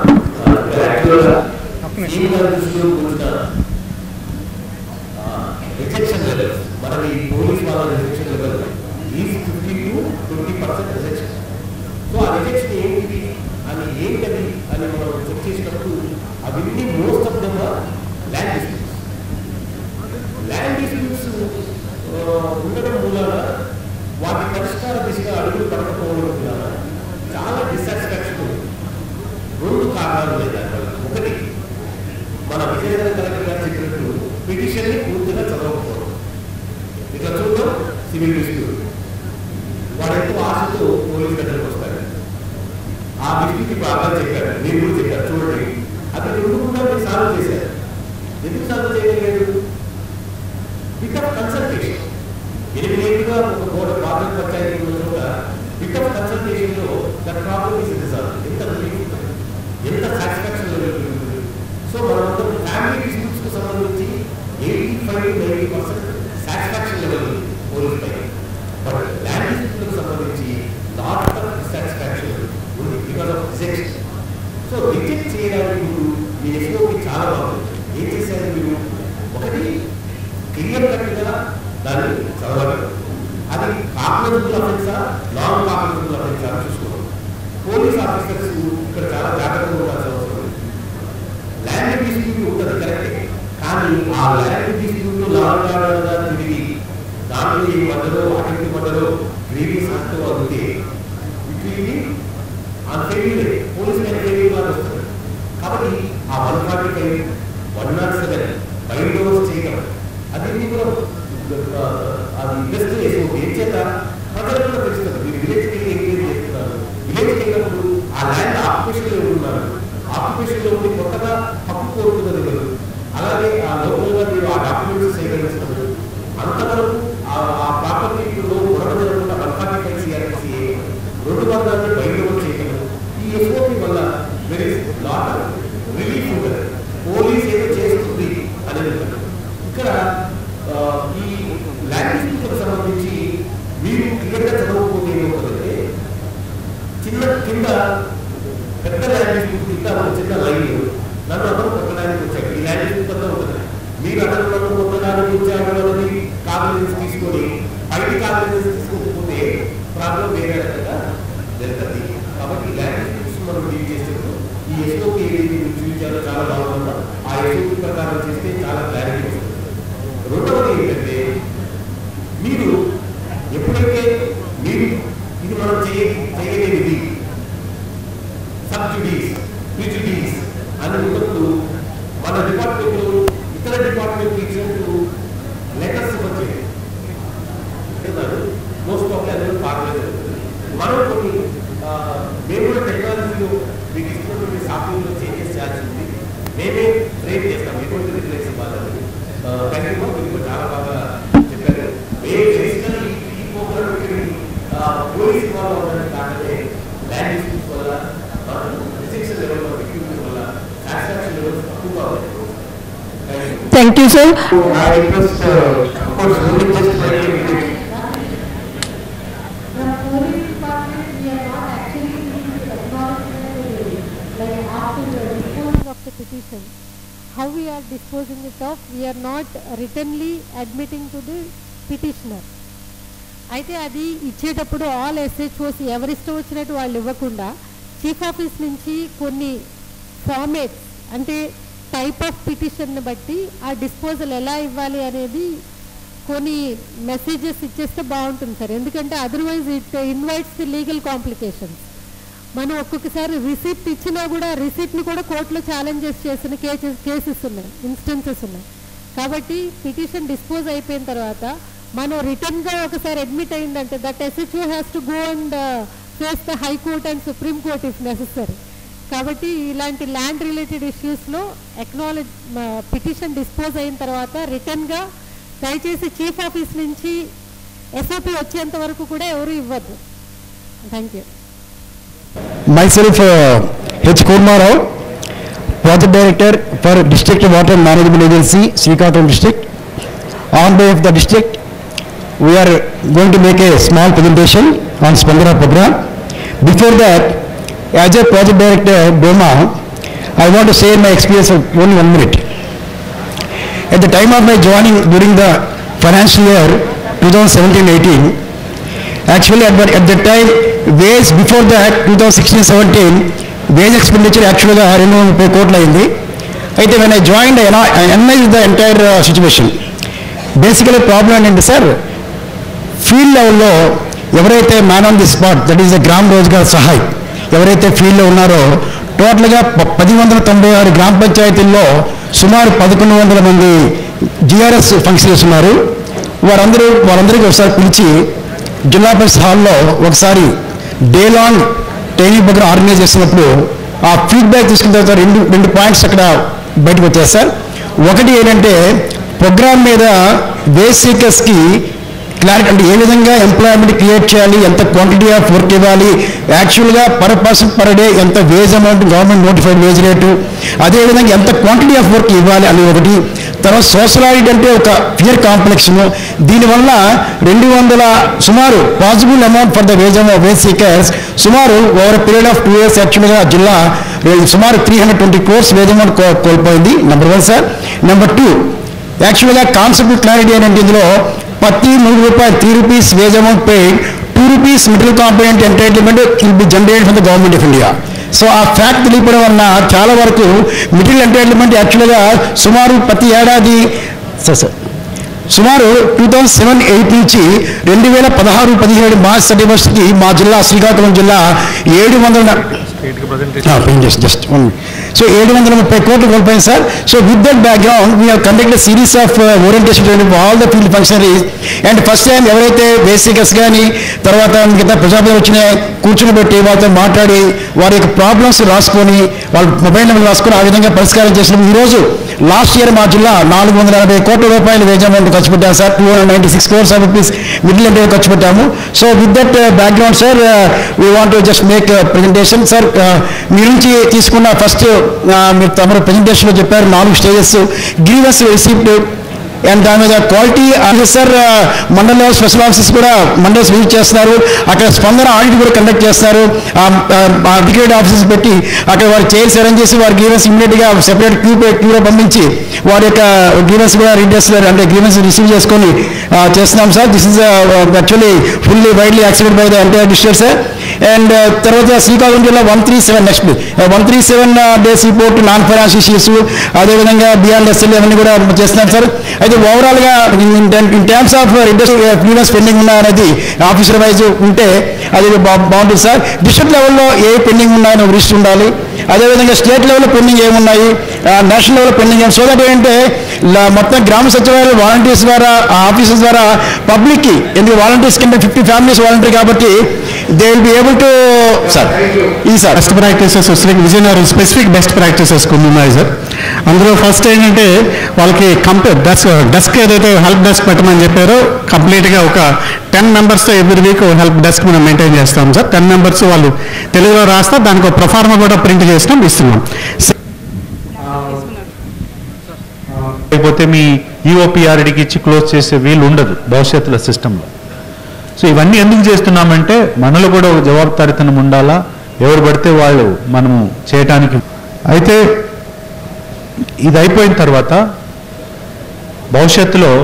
రిజెక్షన్ లెవెల్ మనకి పోలీస్ వాళ్ళ rejection level is fifty to twenty percent rejection so ఆ రిజెక్షన్ ఏంటి అని ఏంటది అని మనం చెక్ చేసినప్పుడు అవన్నీ most of them land disputes land disputes ఉండడం మూలాన వాటి పరిష్కార దిశగా అడుగులు పడకపోవడం మూలాన చాలా డిసాటిస్ఫాక్షన్ ఉంది రెండు కారణాలు ఉన్నాయి దానివల్ల ఒకటి మన విజయనగర కలెక్టర్ గారు చెప్పినట్టు పిటిషన్ ని పూర్తిగా చదవకపోవడం ఇట్లా చూద్దాం సివిల్ డిస్ప్యూట్ వాడు ఎంతో ఆశతో పోలీస్ దగ్గరకు వస్తారు ఆ డిస్ప్యూట్ బాగా చెప్పారు మీరు కూడా చెప్పారు చూడండి అది రెండు కూడా మీరు సాల్వ్ చేశారు ఎందుకు సాల్వ్ చేయలేదు బికాస్ కన్సల్టేషన్ ఎనిమిది ఏళ్ళుగా ఒక బోర్డు ప్రాబ్లం పంచాయతీ ఉన్న చోట బికాస్ కన్సల్టేషన్ లో దట్ ప్రాబ్లమ్ ఇస్ రిజాల్వ్ ఎంత రిలీఫ్ ఉంటుంది ఎంత సాటిస్ఫాక్షన్ లెవెల్ ఉంటుంది సో మనం ఫ్యామిలీ డిస్ప్యూట్స్ కు సంబంధించి eighty five ninety percent satisfaction level ఉంది పోలీస్ పై బట్ ల్యాండ్ డిస్ప్యూట్లకు సంబంధించి లాట్ ఆఫ్ డిసాటిస్ఫాక్షన్ ఉంది because of rejection so reject చేయడానికి మీరు మీ ఎస్ఓకి చాలా బాగుంది ఏం చేశారు మీరు ఒకటి క్లియర్ కట్గా దాన్ని చదవగలరు అది కాగ్నిజబుల్ అఫెన్సా నాన్ కాగ్నిజబుల్ అఫెన్సా అని చూసుకోవాలి పోలీస్ ఆఫీసర్స్ ఇక్కడ చాలా జాగ్రత్తగా ఉండాల్సిన అవసరం ఉంది ల్యాండ్ డిస్ప్యూట్ ఉంటుంది కరెక్టే కానీ ఆ ల్యాండ్ డిస్ప్యూట్ లాగా తిరిగి దాంట్లో ఈ మధ్యలో అటు మధ్యలో గ్రీవియస్ అంటూ అవుతే వీటిని ఆ ఫెయిల్యూర్ పోలీస్ ఫెయిల్యూర్ లాగా వస్తుంది కాబట్టి ఆ one forty five one not seven బయట చేయడం అది కూడా ఆ, అది ఇన్వెస్టిగేషన్ ఏం చేత ప్రజలకు కూడా తెలుస్తుంది మీరు విలేజ్కి వెళ్ళి ఎంక్వైరీ చేస్తున్నారు విలేజ్కి వెళ్ళినప్పుడు ఆ ల్యాండ్ ఆక్యుపేషన్లో ఉన్నారు ఆక్యుపేషన్లో ఉండి కొత్తగా హక్కు కోరుతున్నది ఎవరు అలాగే ఆ లోకల్గా మీరు ఆ డాక్యుమెంట్స్ సేకరించినప్పుడు అంతవరకు ఆ ఆ ప్రాపర్టీలో గొడవ జరగకుండా వన్ ఫార్టీ ఫైవ్ సిఆర్ఎస్సీ రెండు వర్గాన్ని బయటకు చేయగలరు ఈ ఎస్ఓపి వల్ల వెరీ లాట్ రిలీఫ్ ఉంటుంది పోలీస్ ఏదో చేస్తుంది అనేది ఉంటుంది ఇక్కడ ఆ, ఈ ల్యాండ్ సంబంధించి మీరు క్లియర్గా చదవకపోతే ఏమవుతుందంటే చిన్న కింద పెద్ద ల్యాండ్ డిస్ప్యూట్ కింద ఒక చిన్న లైన్ నన్ను అతను కొట్టడానికి వచ్చాడు ఈ ల్యాండ్ డిస్ప్యూట్ అంతా ఉంటుంది మీరు అతను నన్ను కొట్టడానికి వచ్చాడు అన్నది కాగ్నిజెన్స్ తీసుకొని బయట కాగ్నిజెన్స్ తీసుకోకపోతే ప్రాబ్లం వేరే రకంగా జరుగుతుంది కాబట్టి ఈ ల్యాండ్ డిస్ప్యూట్స్ మనం డీల్ చేసేటప్పుడు ఈ ఎస్ఓపి ఏదైతే మీరు చూపించారో చాలా బాగుంటుందో ఆ ఎస్ఓపి ప్రకారం చేస్తే చాలా క్లారిటీ వస్తుంది రెండవది ఏంటంటే మీరు ఎప్పుడైతే మీరు ఇది మనం చేయ చేయలేనిది సబ్సిడీస్ ప్రిజుడీస్ అని ఉన్నప్పుడు మన డిపార్ట్మెంట్ ఇతర డిపార్ట్మెంట్ ఇచ్చినట్టు లెటర్స్ వచ్చాయి మోస్ట్ ఆఫ్ అందరూ ఫార్మేట్ మనం కొన్ని ఆ, మేము కూడా టెక్నాలజీలో మీకు ఇచ్చినటువంటి సాఫ్ట్వేర్లో చేంజెస్ చేయాల్సి you, sir. I request, uh, of course, Guru just like of the petition. How we are disposing it off, we are not writtenly admitting to the petitioner. అయితే అది ఇచ్చేటప్పుడు ఆల్ ఎస్హెచ్ఓస్ ఎవరిష్టం వచ్చినట్టు వాళ్ళు ఇవ్వకుండా చీఫ్ ఆఫీస్ నుంచి కొన్ని formats అంటే టైప్ ఆఫ్ పిటిషన్ని బట్టి ఆ డిస్పోజల్ ఎలా ఇవ్వాలి అనేది కొన్ని మెసేజెస్ ఇచ్చేస్తే బాగుంటుంది సార్ ఎందుకంటే otherwise it invites the legal complications మనం ఒక్కొక్కసారి రిసిప్ట్ ఇచ్చినా కూడా రిసిప్ట్ని కూడా కోర్టులో ఛాలెంజెస్ చేసిన కేసెస్ కేసెస్ ఉన్నాయి ఇన్స్టెన్సెస్ ఉన్నాయి కాబట్టి పిటిషన్ డిస్పోజ్ అయిపోయిన తర్వాత మనం రిటర్న్గా ఒకసారి అడ్మిట్ అయిందంటే that SHO has to go and face the high court and supreme court if necessary కాబట్టి ఇలాంటి ల్యాండ్ రిలేటెడ్ ఇష్యూస్లో ఎక్నాలజ్ పిటిషన్ డిస్పోజ్ అయిన తర్వాత రిటర్న్గా దయచేసి చీఫ్ ఆఫీస్ నుంచి ఎస్ఓపి వచ్చేంత వరకు కూడా ఎవరు ఇవ్వద్దు thank you myself uh, H. Kurmarao, Project Director for District Water Management Agency, Srikakulam District. On behalf of the district, we are going to make a small presentation on Spandana program. Before that, as a Project Director, BOMA, I want to share my experience of only one minute. At the time of my joining during the financial year 2017-18, actually at, the- at that time wage before that 2016-17 wage expenditure యాక్చువల్గా రెండు వందల ముప్పై కోట్లు అయింది అయితే when I join I analyse the entire situation basically problem ఏంటంటే sir field లెవెల్లో ఎవరైతే man on the spot that is the Gram Rozgar Sahay ఎవరైతే ఫీల్డ్లో ఉన్నారో టోటల్గా ప- పది వందల తొంభై ఆరు గ్రామ పంచాయతీల్లో సుమారు పదకొండు వందల మంది జిఆర్ఎస్ ఫంక్షనర్స్ ఉన్నారు వారందరూ వారందరికీ ఒకసారి పిలిచి జిల్లా పరిషత్ హాల్లో ఒకసారి day long training programme organise చేసినప్పుడు ఆ ఫీడ్బ్యాక్ తీసుకున్న తర్వాత రెండు రెండు పాయింట్స్ అక్కడ బయటకు వచ్చాయి సార్ ఒకటి ఏంటంటే ప్రోగ్రామ్ మీద బేసికస్కి క్లారిటీ అంటే ఏ విధంగా ఎంప్లాయ్మెంట్ క్రియేట్ చేయాలి ఎంత క్వాంటిటీ ఆఫ్ వర్క్ ఇవ్వాలి యాక్చువల్గా పర్ పర్సన్ పర్ డే ఎంత wage amount government notified wage rate అదేవిధంగా ఎంత క్వాంటిటీ ఆఫ్ వర్క్ ఇవ్వాలి అని ఒకటి తర్వాత సోషల్ ఆడిట్ అంటే ఒక ఫియర్ కాంప్లెక్షన్ దీనివల్ల రెండు వందల సుమారు possible amount for the wage wage seekers సుమారు over period of two years యాక్చువల్గా జిల్లా ఏ, సుమారు three hundred twenty crores wage amount కో- కోల్పోయింది number one sir number two యాక్చువల్గా కాన్సెప్ట్ క్లారిటీ ఏంటంటే ఇందులో ప్రతి మూడు రూపాయలు three rupees wage amount paid two rupees middle component entitlement will be generated from the government of India so ఆ fact తెలియపడం వలన చాలా వరకు మిడిల్ ఎంటైటిల్మెంట్ యాక్చువల్గా సుమారు ప్రతి ఏడాది సార్ సార్ సుమారు టూ థౌజండ్ సెవెన్ ఎయిట్ నుంచి రెండు వేల పదహారు పదిహేడు మార్చ్ థర్టీ ఫస్ట్కి మా జిల్లా శ్రీకాకుళం జిల్లా ఏడు వందల జస్ట్ జస్ట్ వన్ సో ఏడు వందల ముప్పై కోట్లు కోల్పోయింది sir so with that background we conduct series of orientation all the field functionaries and first time ఎవరైతే బేసికస్ కానీ తర్వాత మిగతా ప్రజాపతి వచ్చిన కూర్చుని పెట్టి వాళ్ళతో మాట్లాడి వారి యొక్క ప్రాబ్లమ్స్ రాసుకొని వాళ్ళ మొబైల్ నెంబర్ రాసుకొని ఆ విధంగా పరిష్కారం చేసినాం ఈరోజు లాస్ట్ ఇయర్ మా జిల్లా నాలుగు వందల ఎనభై కోట్ల రూపాయలు వేజ్ అమౌంట్ ఖర్చు పెట్టాము sir two hundred ninety six crores of rupees middle అంటే ఖర్చు పెట్టాము so with that background sir we want just make presentation sir మీ నుంచి తీసుకున్న ఫస్ట్ మీరు తమరు ప్రెజెంటేషన్లో చెప్పారు నాలుగు స్టేజెస్ గ్రీవెన్స్ రిసీప్ట్ అండ్ దాని మీద quality officer mandal level special officers కూడా మండల్స్ విజిట్ చేస్తున్నారు అక్కడ స్పందన ఆడిట్ కూడా కండక్ట్ చేస్తారు అడ్వకేట్ ఆఫీసర్స్ పెట్టి అక్కడ వారి చైర్స్ అరేంజ్ చేసి వారి గ్రీవెన్స్ ఇమీడియట్గా సెపరేట్ క్యూ క్యూలో పంపించి వారి యొక్క గ్రీవెన్స్ కూడా రీడ్ చేస్తున్నారు అంటే గ్రీవెన్స్ రిసీవ్ చేసుకొని ఆ, చేస్తున్నాం sir this is actually fully widely accepted by the entire district sir and తర్వాత శ్రీకాకుళం జిల్లా one three seven next one three seven days report non finance issues అదేవిధంగా బిఆర్ ఎస్ఎల్ అవన్నీ కూడా చేస్తున్నాం సార్ అయితే ఓవరాల్గా in terms of industry freedoms pending ఉన్నాయనేది officer wise ఉంటే అది బా- బాగుంటుంది సార్ డిస్ట్రిక్ట్ లెవెల్లో ఏ పెండింగ్ ఉన్నాయని ఒక లిస్ట్ ఉండాలి అదేవిధంగా స్టేట్ లెవెల్లో పెండింగ్ ఏమున్నాయి నేషనల్ లెవెల్లో పెండింగ్ ఏమి సో దట్ ఏంటంటే లా- మొత్తం గ్రామ సచివాలయాలు వాలంటీర్స్ ద్వారా ఆఫీసర్స్ ద్వారా పబ్లిక్కి ఎందుకు వాలంటీర్స్ కింద ఫిఫ్టీ ఫ్యామిలీస్ వాలంటీర్ కాబట్టి they will be able to sir ఈ sir best practices Vizianagaram specific best practices కొన్ని ఉన్నాయి సార్ అందులో ఫస్ట్ ఏంటంటే వాళ్ళకి కంప్లీట్ డెస్క్ డెస్క్ ఏదైతే హెల్ప్ డెస్క్ పెట్టమని చెప్పారో కంప్లీట్గా ఒక టెన్ మెంబర్స్తో ఎవ్రీ వీక్ హెల్ప్ డెస్క్ మనం మెయింటైన్ చేస్తాం సార్ టెన్ మెంబర్స్ వాళ్ళు తెలుగులో రాస్తే దానికి ఒక ప్రొఫార్మా కూడా ప్రింట్ చేసినాం ఇస్తున్నాం లేకపోతే మీ ఈఓపిఆర్డికి ఇచ్చి క్లోజ్ చేసే వీలు ఉండదు భవిష్యత్తులో సిస్టంలో సో ఇవన్నీ ఎందుకు చేస్తున్నామంటే మనలో కూడా ఒక జవాబుదారితనం ఉండాలా ఎవరు పడితే వాళ్ళు మనము చేయటానికి అయితే ఇది అయిపోయిన తర్వాత భవిష్యత్తులో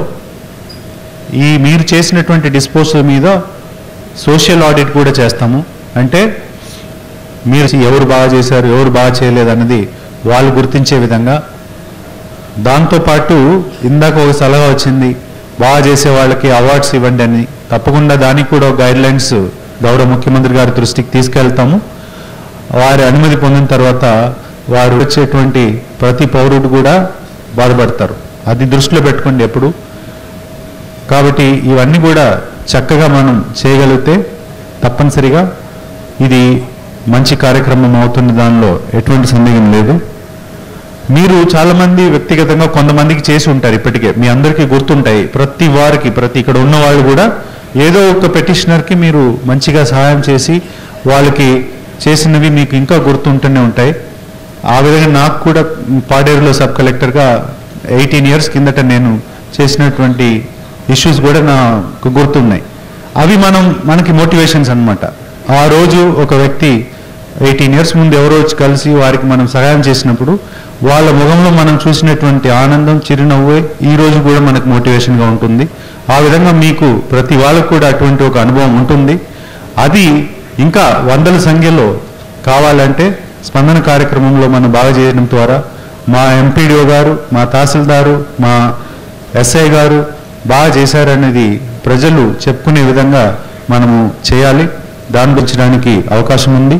ఈ మీరు చేసినటువంటి డిస్పోజల్ మీద సోషల్ ఆడిట్ కూడా చేస్తాము అంటే మీరు ఎవరు బాగా చేశారు ఎవరు బాగా చేయలేదు అన్నది వాళ్ళు గుర్తించే విధంగా దాంతోపాటు ఇందాక ఒక సలహా వచ్చింది బాగా చేసే వాళ్ళకి అవార్డ్స్ ఇవ్వండి అని తప్పకుండా దానికి కూడా గైడ్ లైన్స్ గౌరవ ముఖ్యమంత్రి గారి దృష్టికి తీసుకెళ్తాము వారి అనుమతి పొందిన తర్వాత వారు వచ్చేటువంటి ప్రతి పౌరుడు కూడా బాధపడతారు అది దృష్టిలో పెట్టుకోండి ఎప్పుడు కాబట్టి ఇవన్నీ కూడా చక్కగా మనం చేయగలిగితే తప్పనిసరిగా ఇది మంచి కార్యక్రమం అవుతున్న దానిలో ఎటువంటి సందేహం లేదు మీరు చాలామంది వ్యక్తిగతంగా కొంతమందికి చేసి ఉంటారు ఇప్పటికే మీ అందరికీ గుర్తుంటాయి ప్రతి వారికి ప్రతి ఇక్కడ ఉన్న వాళ్ళు కూడా ఏదో ఒక పెటిషనర్కి మీరు మంచిగా సహాయం చేసి వాళ్ళకి చేసినవి మీకు ఇంకా గుర్తుంటూనే ఉంటాయి ఆ విధంగా నాకు కూడా పాడేరులో సబ్ కలెక్టర్గా ఎయిటీన్ ఇయర్స్ కిందట నేను చేసినటువంటి ఇష్యూస్ కూడా నాకు గుర్తున్నాయి అవి మనం మనకి మోటివేషన్స్ అన్నమాట ఆ రోజు ఒక వ్యక్తి ఎయిటీన్ ఇయర్స్ ముందు ఎవరో వచ్చి కలిసి వారికి మనం సహాయం చేసినప్పుడు వాళ్ళ ముఖంలో మనం చూసినటువంటి ఆనందం చిరునవ్వే ఈ రోజు కూడా మనకు మోటివేషన్గా ఉంటుంది ఆ విధంగా మీకు ప్రతి వాళ్ళకు కూడా అటువంటి ఒక అనుభవం ఉంటుంది అది ఇంకా వందల సంఖ్యలో కావాలంటే స్పందన కార్యక్రమంలో మనం బాగా చేయడం ద్వారా మా ఎంపీడీఓ గారు మా తహసీల్దారు మా ఎస్ఐ గారు బాగా చేశారనేది ప్రజలు చెప్పుకునే విధంగా మనము చేయాలి దాని గురించడానికి అవకాశం ఉంది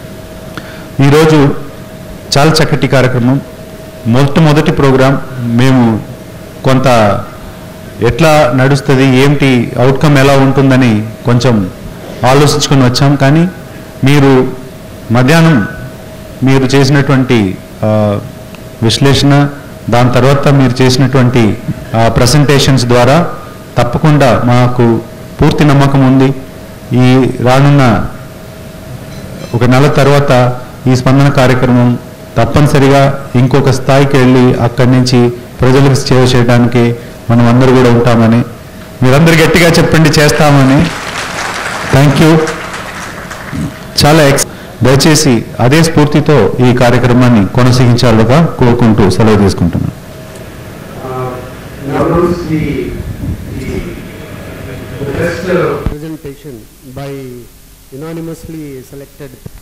ఈరోజు చాలా చక్కటి కార్యక్రమం మొట్టమొదటి ప్రోగ్రాం మేము కొంత ఎట్లా నడుస్తుంది ఏంటి అవుట్కమ్ ఎలా ఉంటుందని కొంచెం ఆలోచించుకొని వచ్చాం కానీ మీరు మధ్యాహ్నం మీరు చేసినటువంటి ఆ, విశ్లేషణ దాని తర్వాత మీరు చేసినటువంటి ప్రజెంటేషన్స్ ద్వారా తప్పకుండా మాకు పూర్తి నమ్మకం ఉంది ఈ రానున్న ఒక నెల తర్వాత ఈ స్పందన కార్యక్రమం తప్పనిసరిగా ఇంకొక స్థాయికి వెళ్ళి అక్కడి నుంచి ప్రజలకు సేవ చేయడానికి మనం అందరూ కూడా ఉంటామని మీరందరూ గట్టిగా చెప్పండి చేస్తామని థ్యాంక్ యూ చాలా ఎక్స్ దయచేసి అదే స్ఫూర్తితో ఈ కార్యక్రమాన్ని కొనసాగించాలుగా కోరుకుంటూ సెలవు తీసుకుంటున్నాను Now notice the, the, the best uh, presentation by unanimously selected